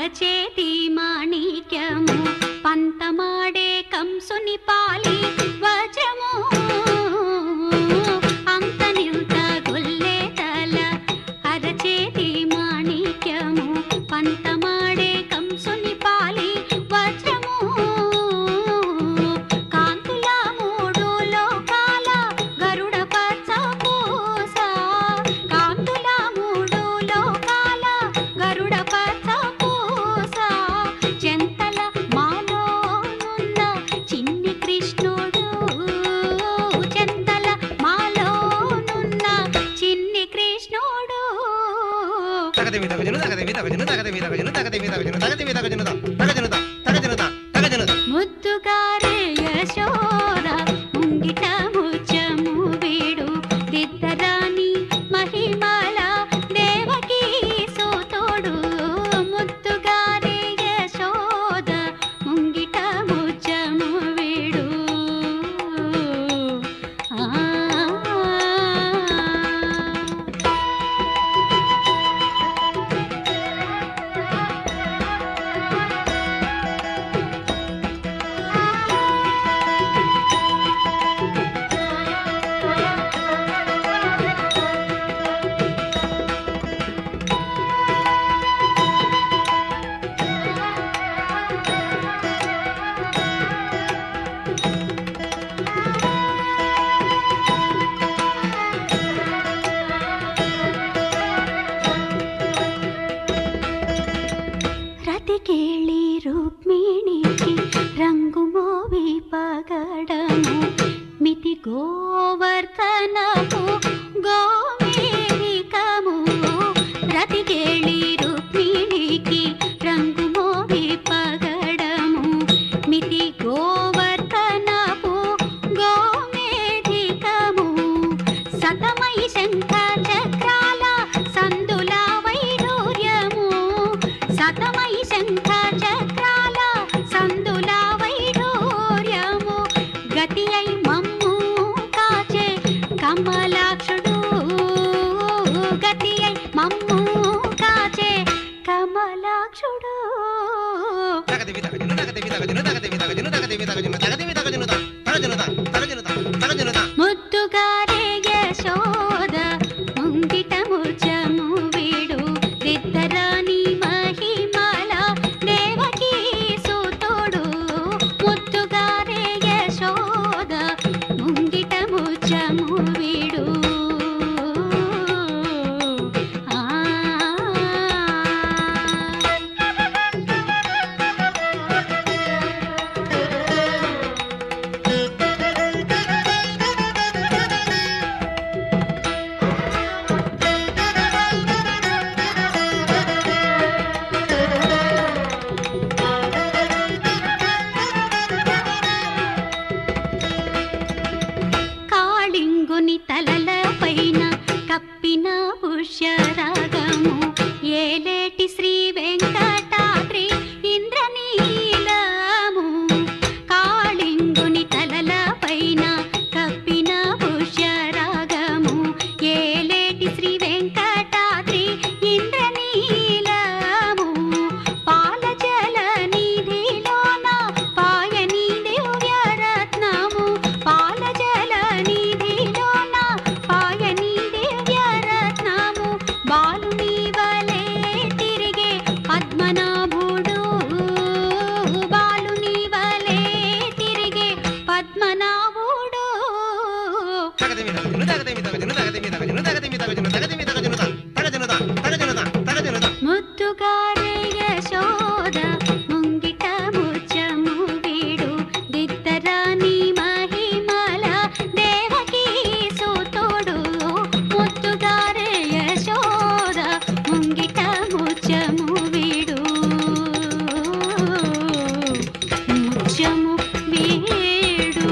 Speaker 5: అరచేతి మాణిక్యము పంతమాడే కంసుని పాలి వజము అంతనింత గొల్లే తల అరచేతి మాణిక్యము పంతమాడే కంసుని పాలి వజ్రము కాంతుల మూడు లోకాల గరుడ పచ్చ పూస కాంతుల మూడు లోకాల గరుడ పచ్చ పూస చెంతల మాలోనున్న చిన్ని కృష్ణుడు చెంతల మాలోనున్న చిన్ని కృష్ణుడు
Speaker 8: తగదిమి తగజను తగదిమి తగజను తగదిమి తగజను తగదిమి తగజను తగదిమి తగజను తగజను తగజను తగజను
Speaker 5: ముద్దుగారే యశోద ముంగిట ముచ్చము వీడు దిద్దరాని మహిమల దేవకి సోతోడు ముద్దుగారే యశోద ముంగిట ముచ్చము వీడు ఆ రతికేళి రుక్మిణికి రంగు మోవి పగడము మితి గోవర్ధనము గోమేధికము రతికేళి రుక్మిణికి రంగు మోవి పగడము మితి గోవర్ధనము గోమేధికము సతమై శంఖ చక్రాల సందుల వైడూర్యము సతమై శంఖ చక్రాల సందుల వైడూర్యము గతి అయి మమ్ము కాచే కమలాక్షుడు గతి అయి మమ్ము కాచే కమలాక్షుడు
Speaker 8: తగదిమి తగజను తగదిమి తగజను తగదిమి తగజను తగదిమి తగజను తగదిమి తగజను తగజను తగజను తగజను
Speaker 5: ముద్దుగారే యశోద ముంగిట ముచ్చము వీడు దిద్దరాని మహిమల దేవకి సూతుడు ముద్దుగారే యశోద ముంగిట ముచ్చము వీడు కాళింగుని తలల పైన కప్పిన పుష్యరాగము ఏలేటి శ్రీ వెంకటాద్రి ఇంద్రనీలము కాళింగుని తలల పైన కప్పిన పుష్యరాగము ఏలేటి శ్రీ వెంకటాద్రి ఇంద్రనీలము పాల జల నిధిలోన పాయని దివ్యరత్నము పాల జల నిధిలోన పాయని దివ్యరత్నము బాలుని వలే తిరిగే పద్మనాభుడు బాలుని వలే తిరిగే పద్మనాభుడు
Speaker 8: తగదిమి తగజను తగదిమి తగజను తగదిమి తగజను తగదిమి తగజను తగదిమి తగజను తగజను తగజను తగజను
Speaker 5: ముద్దుగారే యశోద ముంగిట ముచ్చము వీడు దిద్దరాని మహిమల దేవకి సూతుడు ముద్దుగారే యశోద ముంగిట ముచ్చము వీడు ముచ్చము వీడు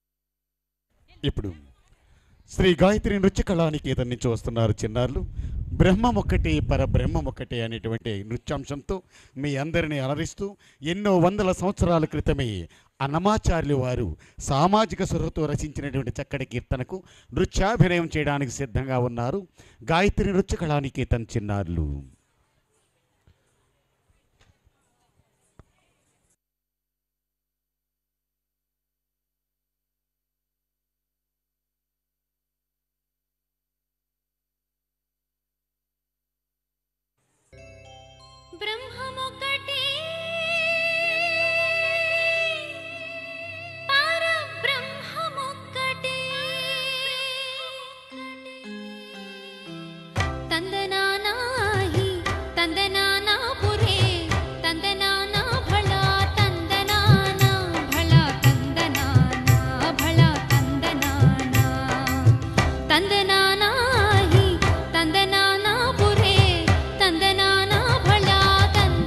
Speaker 1: ఇప్పుడు శ్రీ గాయత్రి నృత్య కళానికేతన్ నుంచి వస్తున్నారు చిన్నారులు బ్రహ్మం ఒక్కటే పరబ్రహ్మం ఒక్కటే అనేటువంటి నృత్యాంశంతో మీ అందరినీ అలరిస్తూ ఎన్నో వందల సంవత్సరాల క్రితమే అన్నమాచార్యులు వారు సామాజిక సురతో రచించినటువంటి చక్కటి కీర్తనకు నృత్యాభినయం చేయడానికి సిద్ధంగా ఉన్నారు గాయత్రి నృత్య కళానికేతన్ చిన్నారులు
Speaker 5: బ్రహ్మమొక్కటే పరబ్రహ్మమొక్కటే తందనానాహి తందనానా పురే తందనానా భళా తందనానా భళా తందనానా భళా తందనానా తందనానాహి తందనానా పురే తందనానా భళా తందనానా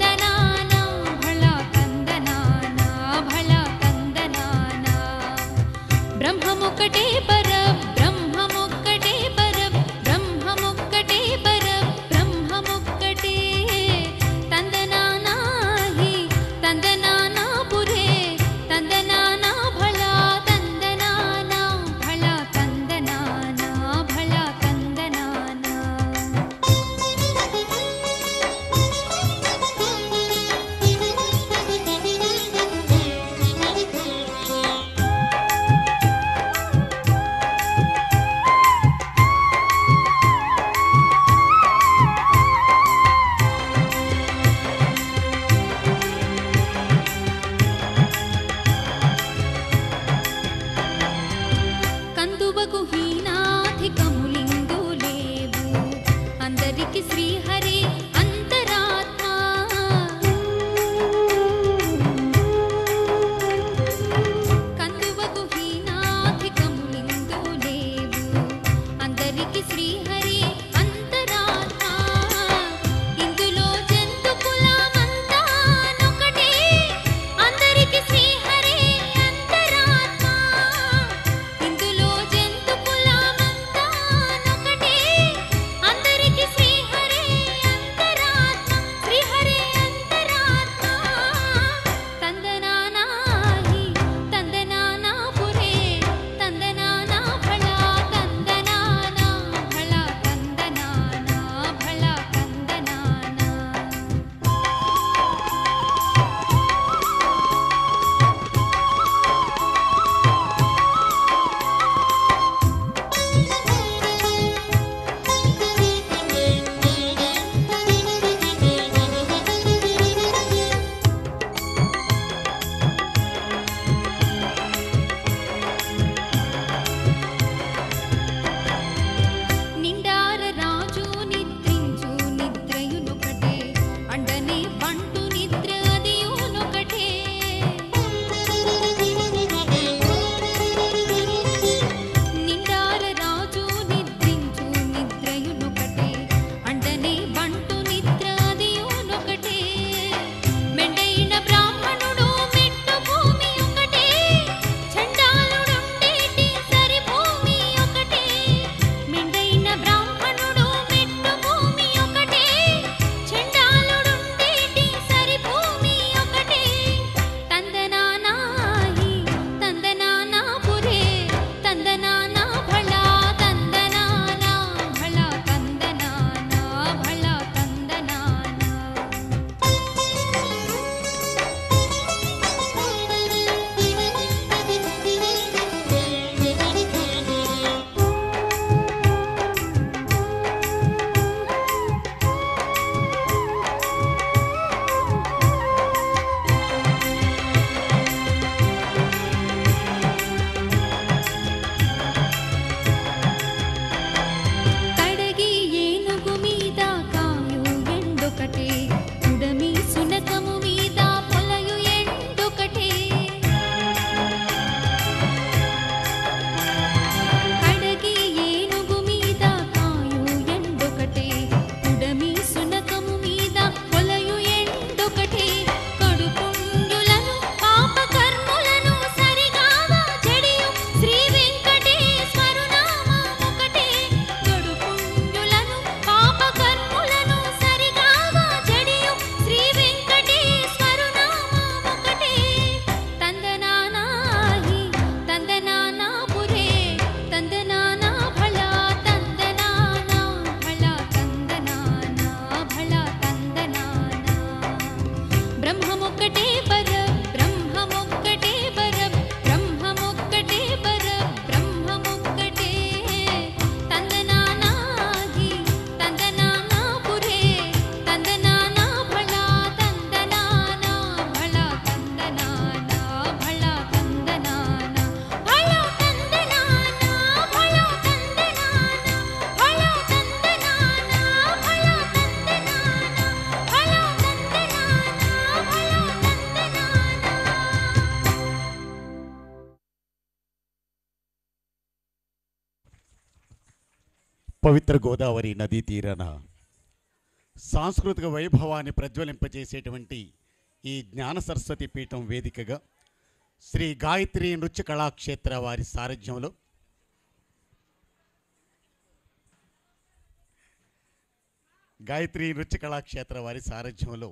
Speaker 5: బ్రహ్మమొక్కటే పర బ్రహ్మమొక్కటే పర బ్రహ్మమొక్కటే పర బ్రహ్మమొక్కటే తందనానాహి తందనానా పురే తందనానా భళా తందనానా భళా తందనానా భళా తందనానా భళా తందనానా భళా తందనానా భళా తందనానా భళా తందనానా భళా తందనానా భళా తందనానా
Speaker 1: పవిత్ర గోదావరి నదీ తీరాన సాంస్కృతిక వైభవాన్ని ప్రజ్వలింపజేసేటువంటి ఈ జ్ఞాన సరస్వతి పీఠం వేదికగా శ్రీ గాయత్రి నృత్య కళాక్షేత్ర వారి సారథ్యంలో గాయత్రి నృత్య కళాక్షేత్ర వారి సారథ్యంలో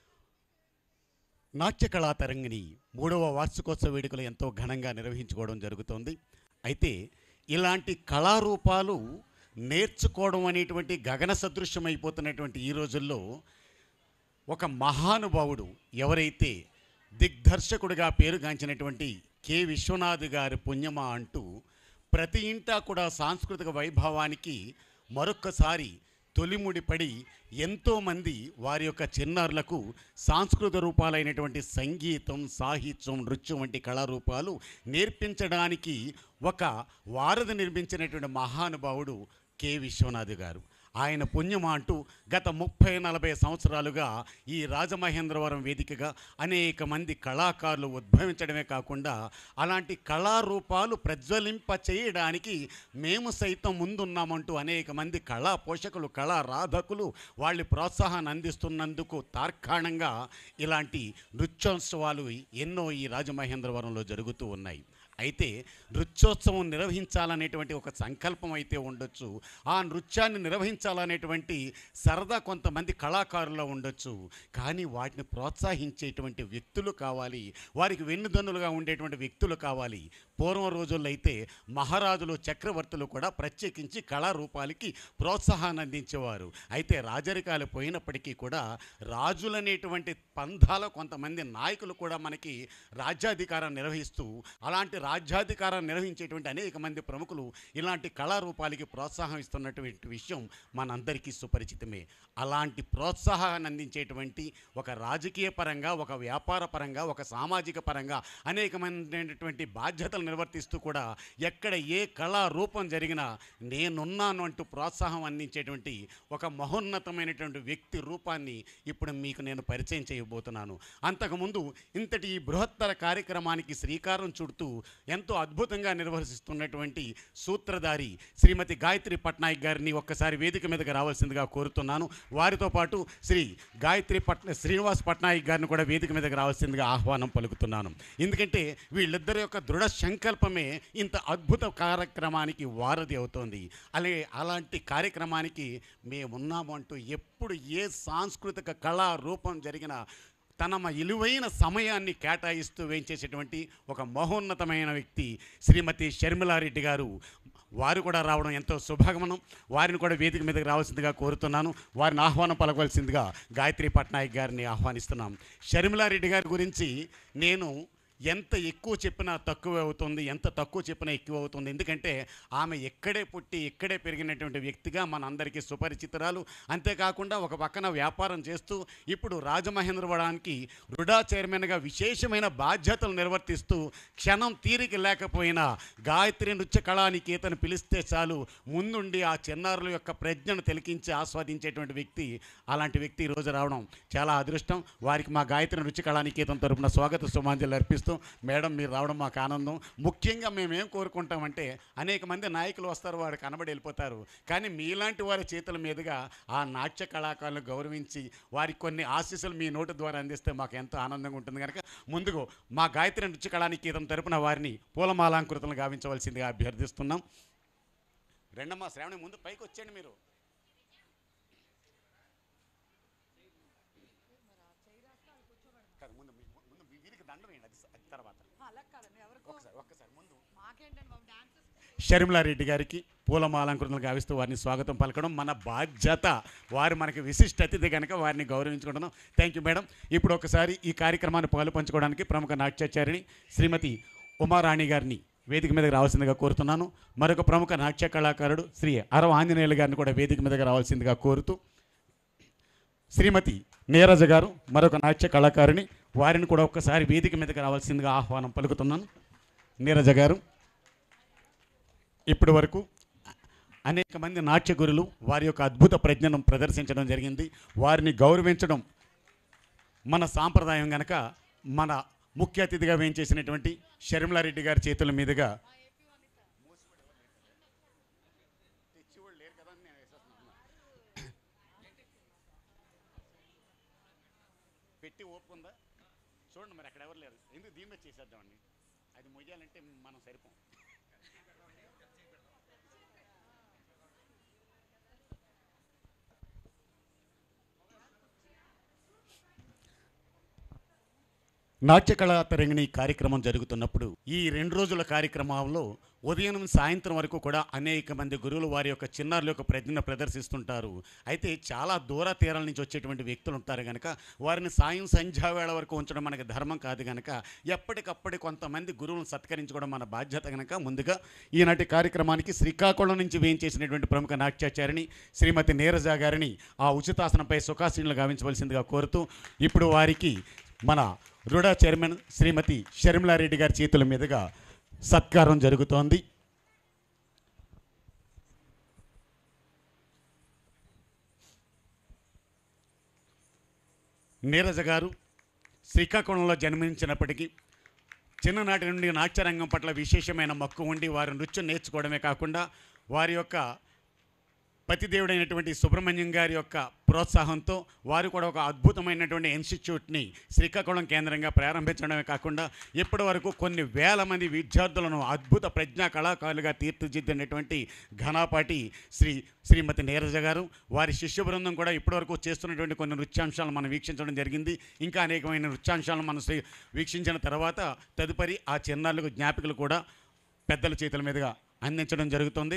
Speaker 1: నాట్య కళా తరంగిణి మూడవ వార్షికోత్సవ వేడుకలు ఎంతో ఘనంగా నిర్వహించుకోవడం జరుగుతోంది అయితే ఇలాంటి కళారూపాలు నేర్చుకోవడం అనేటువంటి గగన సదృశ్యమైపోతున్నటువంటి ఈ రోజుల్లో ఒక మహానుభావుడు ఎవరైతే దిగ్దర్శకుడిగా పేరుగాంచినటువంటి కె విశ్వనాథ్ గారి పుణ్యమా అంటూ ప్రతి ఇంటా కూడా సాంస్కృతిక వైభవానికి మరొక్కసారి తొలిముడి పడి ఎంతోమంది వారి యొక్క చిన్నారులకు సాంస్కృతిక రూపాలైనటువంటి సంగీతం సాహిత్యం నృత్యం వంటి కళారూపాలు నేర్పించడానికి ఒక వారధి నిర్మించినటువంటి మహానుభావుడు కె విశ్వనాథ్ గారు ఆయన పుణ్యమా అంటూ గత ముప్పై నలభై సంవత్సరాలుగా ఈ రాజమహేంద్రవరం వేదికగా అనేక మంది కళాకారులు ఉద్భవించడమే కాకుండా అలాంటి కళారూపాలు ప్రజ్వలింప చేయడానికి మేము సైతం ముందున్నామంటూ అనేక మంది కళా పోషకులు కళా రాధకులు వాళ్ళ ప్రోత్సాహాన్ని అందిస్తున్నందుకు తార్కాణంగా ఇలాంటి నృత్యోత్సవాలు ఎన్నో ఈ రాజమహేంద్రవరంలో జరుగుతూ ఉన్నాయి అయితే నృత్యోత్సవం నిర్వహించాలనేటువంటి ఒక సంకల్పం అయితే ఉండొచ్చు ఆ నృత్యాన్ని నిర్వహించాలనేటువంటి సరదా కొంతమంది కళాకారుల్లో ఉండొచ్చు కానీ వాటిని ప్రోత్సహించేటువంటి వ్యక్తులు కావాలి వారికి వెన్నుదన్నులుగా ఉండేటువంటి వ్యక్తులు కావాలి పూర్వం రోజుల్లో అయితే మహారాజులు చక్రవర్తులు కూడా ప్రత్యేకించి కళారూపాలకి ప్రోత్సాహాన్ని అందించేవారు అయితే రాజరికాలు పోయినప్పటికీ కూడా రాజులనేటువంటి పంధాల కొంతమంది నాయకులు కూడా మనకి రాజ్యాధికారం నిర్వహిస్తూ అలాంటి రాజ్యాధికారం నిర్వహించేటువంటి అనేక మంది ప్రముఖులు ఇలాంటి కళారూపాలకి ప్రోత్సాహం ఇస్తున్నటువంటి విషయం మనందరికీ సుపరిచితమే అలాంటి ప్రోత్సాహాన్ని అందించేటువంటి ఒక రాజకీయ పరంగా ఒక వ్యాపార పరంగా ఒక సామాజిక పరంగా అనేకమైనటువంటి బాధ్యతలు నిర్వర్తిస్తూ కూడా ఎక్కడ ఏ కళారూపం జరిగినా నేనున్నాను అంటూ ప్రోత్సాహం అందించేటువంటి ఒక మహోన్నతమైనటువంటి వ్యక్తి రూపాన్ని ఇప్పుడు మీకు నేను పరిచయం చేయబోతున్నాను అంతకుముందు ఇంతటి ఈ బృహత్తర కార్యక్రమానికి శ్రీకారం చుడుతూ ఎంతో అద్భుతంగా నిర్వహిస్తున్నటువంటి సూత్రధారి శ్రీమతి గాయత్రి పట్నాయక్ గారిని ఒక్కసారి వేదిక మీదకి రావాల్సిందిగా కోరుతున్నాను వారితో పాటు శ్రీ గాయత్రి పట్న శ్రీనివాస్ పట్నాయక్ గారిని కూడా వేదిక మీదకి రావాల్సిందిగా ఆహ్వానం పలుకుతున్నాను ఎందుకంటే వీళ్ళిద్దరి యొక్క దృఢ సంకల్పమే ఇంత అద్భుత కార్యక్రమానికి వారధి అవుతోంది అలాగే అలాంటి కార్యక్రమానికి మేమున్నాము అంటూ ఎప్పుడు ఏ సాంస్కృతిక కళా రూపం జరిగినా తన ఇలువైన సమయాన్ని కేటాయిస్తూ వేయించేసేటువంటి ఒక మహోన్నతమైన వ్యక్తి శ్రీమతి షర్మిలారెడ్డి గారు వారు కూడా రావడం ఎంతో శుభగమనం వారిని కూడా వేదిక మీదకి రావాల్సిందిగా కోరుతున్నాను వారిని ఆహ్వానం పలకవలసిందిగా గాయత్రి పట్నాయక్ గారిని ఆహ్వానిస్తున్నాం షర్మిలారెడ్డి గారి గురించి నేను ఎంత ఎక్కువ చెప్పినా తక్కువ అవుతుంది ఎంత తక్కువ చెప్పినా ఎక్కువ అవుతుంది ఎందుకంటే ఆమె ఎక్కడే పుట్టి ఎక్కడే పెరిగినటువంటి వ్యక్తిగా మనందరికీ సుపరిచితురాలు అంతేకాకుండా ఒక పక్కన వ్యాపారం చేస్తూ ఇప్పుడు రాజమహేంద్రవరానికి రుడా చైర్మన్గా విశేషమైన బాధ్యతలు నిర్వర్తిస్తూ క్షణం తీరిక లేకపోయినా గాయత్రి నృత్య కళానికేతను పిలిస్తే చాలు ముందుండి ఆ చిన్నారుల యొక్క ప్రజ్ఞను తిలకించి ఆస్వాదించేటువంటి వ్యక్తి అలాంటి వ్యక్తి ఈరోజు రావడం చాలా అదృష్టం వారికి మా గాయత్రి నృత్య కళానికేతన్ తరపున స్వాగత సుమాంజలి అర్పిస్తూ మేడం మీరు రావడం మాకు ఆనందం ముఖ్యంగా మేము ఏం కోరుకుంటామంటే అనేక మంది నాయకులు వస్తారు వాడు కనబడి వెళ్ళిపోతారు కానీ మీలాంటి వారి చేతుల మీదుగా ఆ నాట్య కళాకారులను గౌరవించి వారికి కొన్ని ఆశీస్సులు మీ నోటి ద్వారా అందిస్తే మాకు ఎంతో ఆనందంగా ఉంటుంది కనుక ముందుగా మా గాయత్రి నృత్య కళానికేతన్ తరపున వారిని పూలమాలాంకృతులను గావించవలసిందిగా అభ్యర్థిస్తున్నాం రెండమ్మా శ్రావణి ముందు పైకి వచ్చేయండి మీరు కాదు, ముందు మీ- ముందు మీ వీరికి దండం వేయండి అది అది తర్వాత
Speaker 6: అలా కాదండి ఎవరికో
Speaker 1: ఒక్కసారి ఒక్కసారి ముందు
Speaker 6: మాకేంటండి బాబు డాన్స్
Speaker 1: షర్మిలారెడ్డి గారికి పూలమాల అలంకరణలు గావిస్తూ వారిని స్వాగతం పలకడం మన బాధ్యత వారు మనకి విశిష్ట అతిథి కనుక వారిని గౌరవించుకుంటున్నాం థ్యాంక్ యూ మేడం ఇప్పుడు ఒకసారి ఈ కార్యక్రమాన్ని పాలు పంచుకోవడానికి ప్రముఖ నాట్యాచారిణి శ్రీమతి ఉమారాణి గారిని వేదిక మీదకి రావాల్సిందిగా కోరుతున్నాను మరొక ప్రముఖ నాట్య కళాకారుడు శ్రీ అరవ ఆంజనేయులు గారిని కూడా వేదిక మీదకి రావాల్సిందిగా కోరుతూ శ్రీమతి నీరజ గారు మరొక నాట్య కళాకారిణి వారిని కూడా ఒక్కసారి వేదిక మీదకి రావాల్సిందిగా ఆహ్వానం పలుకుతున్నాను నీరజ గారు ఇప్పటి వరకు అనేక మంది నాట్య గురులు వారి యొక్క అద్భుత ప్రజ్ఞను ప్రదర్శించడం జరిగింది వారిని గౌరవించడం మన సాంప్రదాయం గనక మన ముఖ్య అతిథిగా వేయించేసినటువంటి షర్మిలారెడ్డి గారి చేతుల మీదుగా పెట్టి ఓపుకుందా చూడండి మరి అక్కడ ఎవరు లేరు ఎందుకు దీని మీద చేసేద్దామండి అది మొయ్యాలంటే మనం సరిపోం నాట్య కళా తరంగిణి కార్యక్రమం జరుగుతున్నప్పుడు ఈ రెండు రోజుల కార్యక్రమంలో ఉదయం నుంచి సాయంత్రం వరకు కూడా అనేక మంది గురువులు వారి యొక్క చిన్నారుల యొక్క ప్రజ్ఞను ప్రదర్శిస్తుంటారు అయితే చాలా దూర తీరాల నుంచి వచ్చేటువంటి వ్యక్తులు ఉంటారు కనుక వారిని సాయం సంధ్యావేళ వరకు ఉంచడం మనకి ధర్మం కాదు కనుక ఎప్పటికప్పటి కొంతమంది గురువులను సత్కరించుకోవడం మన బాధ్యత కనుక ముందుగా ఈనాటి కార్యక్రమానికి శ్రీకాకుళం నుంచి వేయించేసినటువంటి ప్రముఖ నాట్యాచారిణి శ్రీమతి నీరజ గారిని ఆ ఉచితాసనంపై సుఖాసీనులు గావించవలసిందిగా కోరుతూ ఇప్పుడు వారికి మన రుడా చైర్మన్ శ్రీమతి షర్మిలారెడ్డి గారి చేతుల మీదుగా సత్కారం జరుగుతోంది నీరజ గారు శ్రీకాకుళంలో జన్మించినప్పటికీ చిన్ననాటి నుండి నాట్యరంగం పట్ల విశేషమైన మక్కువ ఉండి వారు నృత్యం నేర్చుకోవడమే కాకుండా వారి యొక్క పతిదేవుడైనటువంటి సుబ్రహ్మణ్యం గారి యొక్క ప్రోత్సాహంతో వారు కూడా ఒక అద్భుతమైనటువంటి ఇన్స్టిట్యూట్ని శ్రీకాకుళం కేంద్రంగా ప్రారంభించడమే కాకుండా ఇప్పటి వరకు కొన్ని వేల మంది విద్యార్థులను అద్భుత ప్రజ్ఞా కళాకారులుగా తీర్చిదిద్దినటువంటి ఘనాపాటి శ్రీ శ్రీమతి నీరజ గారు వారి శిష్య బృందం కూడా ఇప్పటివరకు చేస్తున్నటువంటి కొన్ని నృత్యాంశాలను మనం వీక్షించడం జరిగింది ఇంకా అనేకమైన నృత్యాంశాలను మనం స్వీ- వీక్షించిన తర్వాత తదుపరి ఆ చిన్నారులకు జ్ఞాపికలు కూడా పెద్దల చేతుల మీదుగా అందించడం జరుగుతుంది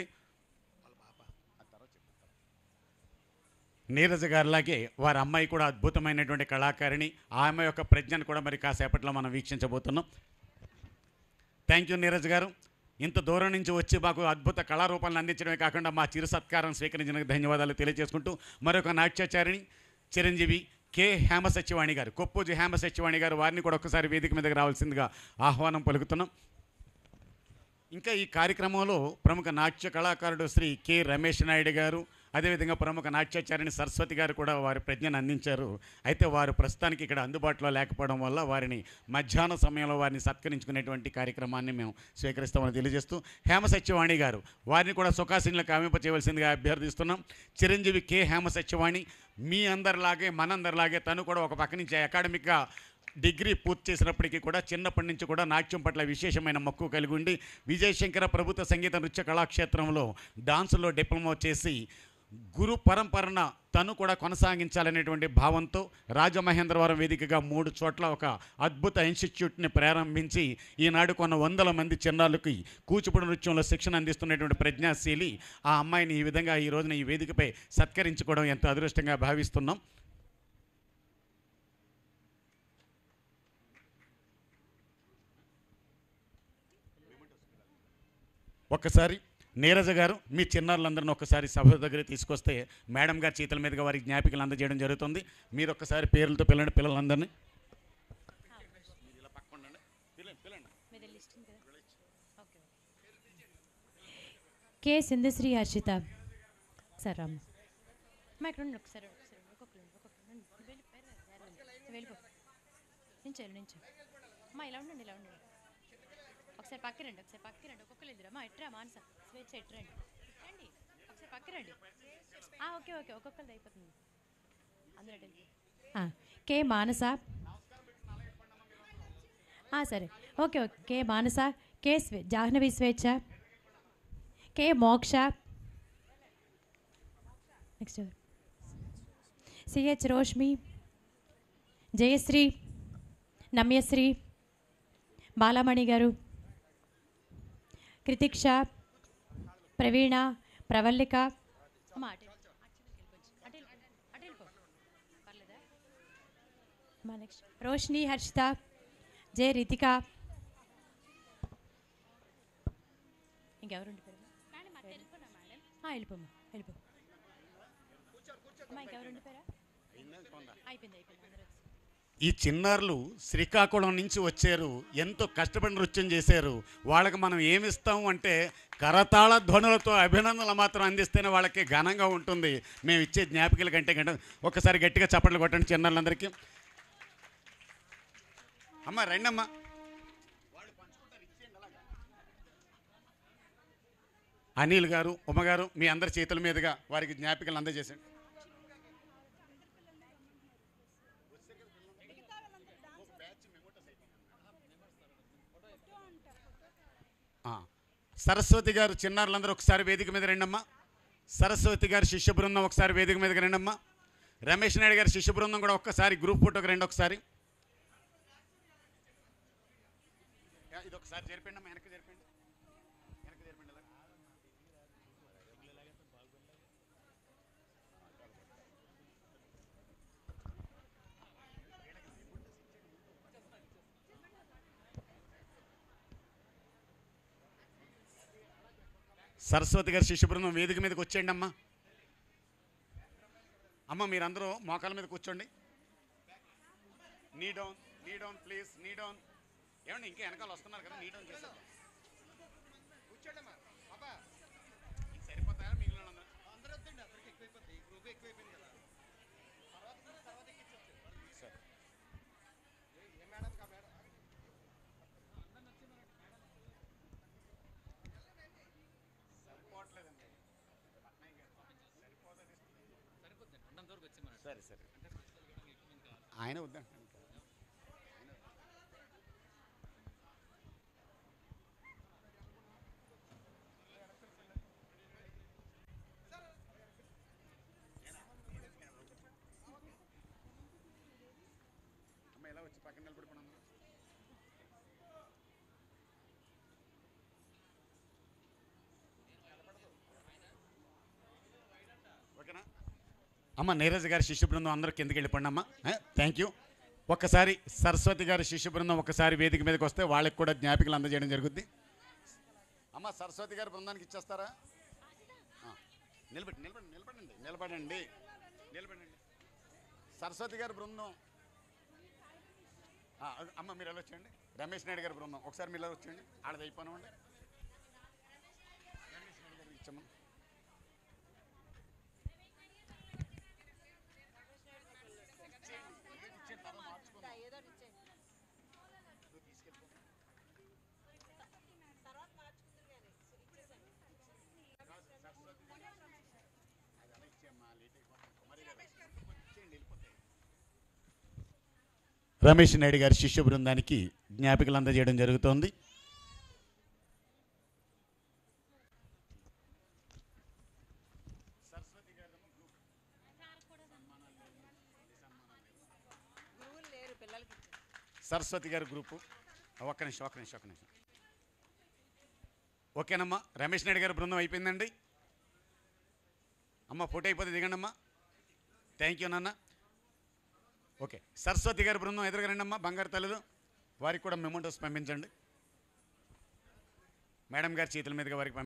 Speaker 1: నీరజ గారిలాగే వారి అమ్మాయి కూడా అద్భుతమైనటువంటి కళాకారిణి ఆమె యొక్క ప్రజ్ఞను కూడా మరి కాసేపట్లో మనం వీక్షించబోతున్నాం థ్యాంక్ యూ నీరజ్ గారు ఇంత దూరం నుంచి వచ్చి మాకు అద్భుత కళారూపాలను అందించడమే కాకుండా మా చిరు సత్కారం స్వీకరించినందుకు ధన్యవాదాలు తెలియజేసుకుంటూ మరొక నాట్యాచారిణి చిరంజీవి కె హేమ సత్యవాణి గారు కొప్పూజి హేమ సత్యవాణి గారు వారిని కూడా ఒక్కసారి వేదిక మీదకి రావాల్సిందిగా ఆహ్వానం పలుకుతున్నాం ఇంకా ఈ కార్యక్రమంలో ప్రముఖ నాట్య కళాకారుడు శ్రీ కె రమేష్ నాయుడు గారు అదేవిధంగా ప్రముఖ నాట్యాచారిణి సరస్వతి గారు కూడా వారి ప్రజ్ఞను అందించారు అయితే వారు ప్రస్తుతానికి ఇక్కడ అందుబాటులో లేకపోవడం వల్ల వారిని మధ్యాహ్న సమయంలో వారిని సత్కరించుకునేటువంటి కార్యక్రమాన్ని మేము స్వీకరిస్తామని తెలియజేస్తూ హేమ సత్యవాణి గారు వారిని కూడా సుఖాసీనులకు కామింప చేయవలసిందిగా అభ్యర్థిస్తున్నాం చిరంజీవి కె హేమ సత్యవాణి మీ అందరిలాగే మనందరిలాగే తను కూడా ఒక పక్క నుంచి అకాడమిక్గా డిగ్రీ పూర్తి చేసినప్పటికీ కూడా చిన్నప్పటి నుంచి కూడా నాట్యం పట్ల విశేషమైన మక్కువ కలిగి ఉండి విజయశంకర ప్రభుత్వ సంగీత నృత్య కళాక్షేత్రంలో డాన్సులో డిప్లొమా చేసి గురు పరంపరన తను కూడా కొనసాగించాలనేటువంటి భావంతో రాజమహేంద్రవరం వేదికగా మూడు చోట్ల ఒక అద్భుత ఇన్స్టిట్యూట్ని ప్రారంభించి ఈనాడు కొన్ని వందల మంది చిన్నారులకి కూచిపూడి నృత్యంలో శిక్షణ అందిస్తున్నటువంటి ప్రజ్ఞాశీలి ఆ అమ్మాయిని ఈ విధంగా ఈ రోజున ఈ వేదికపై సత్కరించుకోవడం ఎంతో అదృష్టంగా భావిస్తున్నాం ఒక్కసారి నీరజ గారు మీ చిన్నారులందరిని ఒక్కసారి సభ దగ్గర తీసుకొస్తే మేడం గారి చేతుల మీదుగా వారికి జ్ఞాపికలు అందజేయడం జరుగుతుంది మీరు ఒక్కసారి పేర్లతో పిల్లండి పిల్లలందరినీ
Speaker 9: కే సింధశ్రీ హర్షిత సార్ రామ్ మా ఇక్కడ ఉండండి ఒకసారి ఒకసారి ఒక్కొక్కరు ఒక్కొక్కరు రండి. వెళ్ళి పేరు వెళ్ళి వెళ్ళిపో నించోరు నించో అమ్మా ఇలా ఉండండి ఇలా ఉండండి ఒకసారి పక్క రండి ఒకసారి పక్క రండి ఒక్కొక్కరు ఇద్దరు అమ్మా ఎట్రా మానస స్వేచ్ఛ ఎట్రా రండి రండి ఒకసారి పక్క రండి ఆ, ఓకే ఓకే ఒక్కొక్కరిది అయిపోతుంది అందరూ అటెండ్ ఆ, కే మానస ఆ, సరే okay okay K Manasa K స్వే జాహ్నవి స్వేచ్ఛ కే మోక్ష నెక్స్ట్ ఎవరు సిహెచ్ రోష్మి జయశ్రీ నమ్యశ్రీ బాలామణి గారు కృతిక్ష ప్రవీణ ప్రవల్లిక అమ్మా, అటు వెళ్ళు. అటు వెళ్ళు. అటు వెళ్ళిపో. పర్లేదా? అమ్మా, నెక్స్ట్ రోషిని హర్షిత జే రితిక ఇంకెవరు ఉండిపోయారు ఆ, వెళ్ళిపోమ్మా వెళ్ళిపో అమ్మా ఇంకెవరు ఉండిపోయారా అయిపోయింది అయిపోయింది అందరూ వచ్చి
Speaker 1: ఈ చిన్నారులు శ్రీకాకుళం నుంచి వచ్చారు ఎంతో కష్టపడి నృత్యం చేశారు వాళ్ళకి మనం ఏమి ఇస్తాము అంటే కరతాళ ధ్వనులతో అభినందనలు మాత్రం అందిస్తేనే వాళ్ళకి ఘనంగా ఉంటుంది మేము ఇచ్చే జ్ఞాపికల కంటే కంటే ఒకసారి గట్టిగా చప్పట్లు కొట్టండి చిన్నారులందరికీ అమ్మ రండమ్మా అనిల్ గారు ఉమ్మగారు మీ అందరి చేతుల మీదుగా వారికి జ్ఞాపికలు అందజేసండి ఆ, సరస్వతి గారు చిన్నారులందరూ ఒకసారి వేదిక మీద రండమ్మా సరస్వతి గారి శిష్య బృందం ఒకసారి వేదిక మీదకి రండమ్మా రమేష్ నాయుడు గారి శిష్య బృందం కూడా ఒక్కసారి గ్రూప్ ఫోటోకి రండి ఒకసారి యా, ఇది ఒకసారి జరిపండి అమ్మా వెనక్కి జరిపండి వెనక్కి జరిపండి ఇలా. సరస్వతి గారి శిష్య బృందం వేదిక మీదకి వచ్చేయండి అమ్మా అమ్మ మీరందరూ మోకాల మీద కూర్చోండి నీ డౌన్ నీ డౌన్ ప్లీజ్ నీ డౌన్ ఏమండి ఇంకా వెనకాల వస్తున్నారు కదా నీ డౌన్ చేసేద్దాం కూర్చోండి అమ్మా పాపా మీకు సరిపోతాయా మిగిలిన వాళ్ళందరూ? సరే. సరే సరే ఆయన వద్దంటాను అమ్మ ఎలా వచ్చి పక్కన నిలబడిపోయినా ఓకేనా అమ్మ నీరజ్ గారి శిష్య బృందం అందరూ కిందకి వెళ్ళిపోండి అమ్మ థ్యాంక్ యూ ఒక్కసారి సరస్వతి గారి శిష్య బృందం ఒకసారి వేదిక మీదకి వస్తే వాళ్ళకి కూడా జ్ఞాపికలు అందజేయడం జరుగుద్ది అమ్మ సరస్వతి గారి బృందానికి ఇచ్చేస్తారా ఆ, నిలబడి నిలబడి నిలబడండి నిలబడండి నిలబడండి సరస్వతి గారి బృందం ఆ, అమ్మ మీరు ఎలా వచ్చేయండి రమేష్ నాయుడు గారి బృందం ఒకసారి మీరు ఎలా వచ్చేయండి ఆడది అయిపోయినామండి రమేష్ నాయుడు గారికి ఇచ్చమ్మా రమేష్ నాయుడు గారి శిష్య బృందానికి జ్ఞాపికలు అందజేయడం జరుగుతోంది సరస్వతి గారి గ్రూపు ఒక్క నిమిషం ఒక్క నిమిషం ఒక్క నిమిషం ఓకేనమ్మా రమేష్ నాయుడు గారి బృందం అయిపోయిందండి అమ్మ ఫోటో అయిపోతే దిగండి అమ్మా థ్యాంక్ యూ నాన్న ఓకే సరస్వతి గారి బృందం ఎదురుగా రండి అమ్మా బంగారు తల్లులు వారికి కూడా మెమోటోస్ పంపించండి మేడం గారి చేతుల మీదుగా వారికి పంపి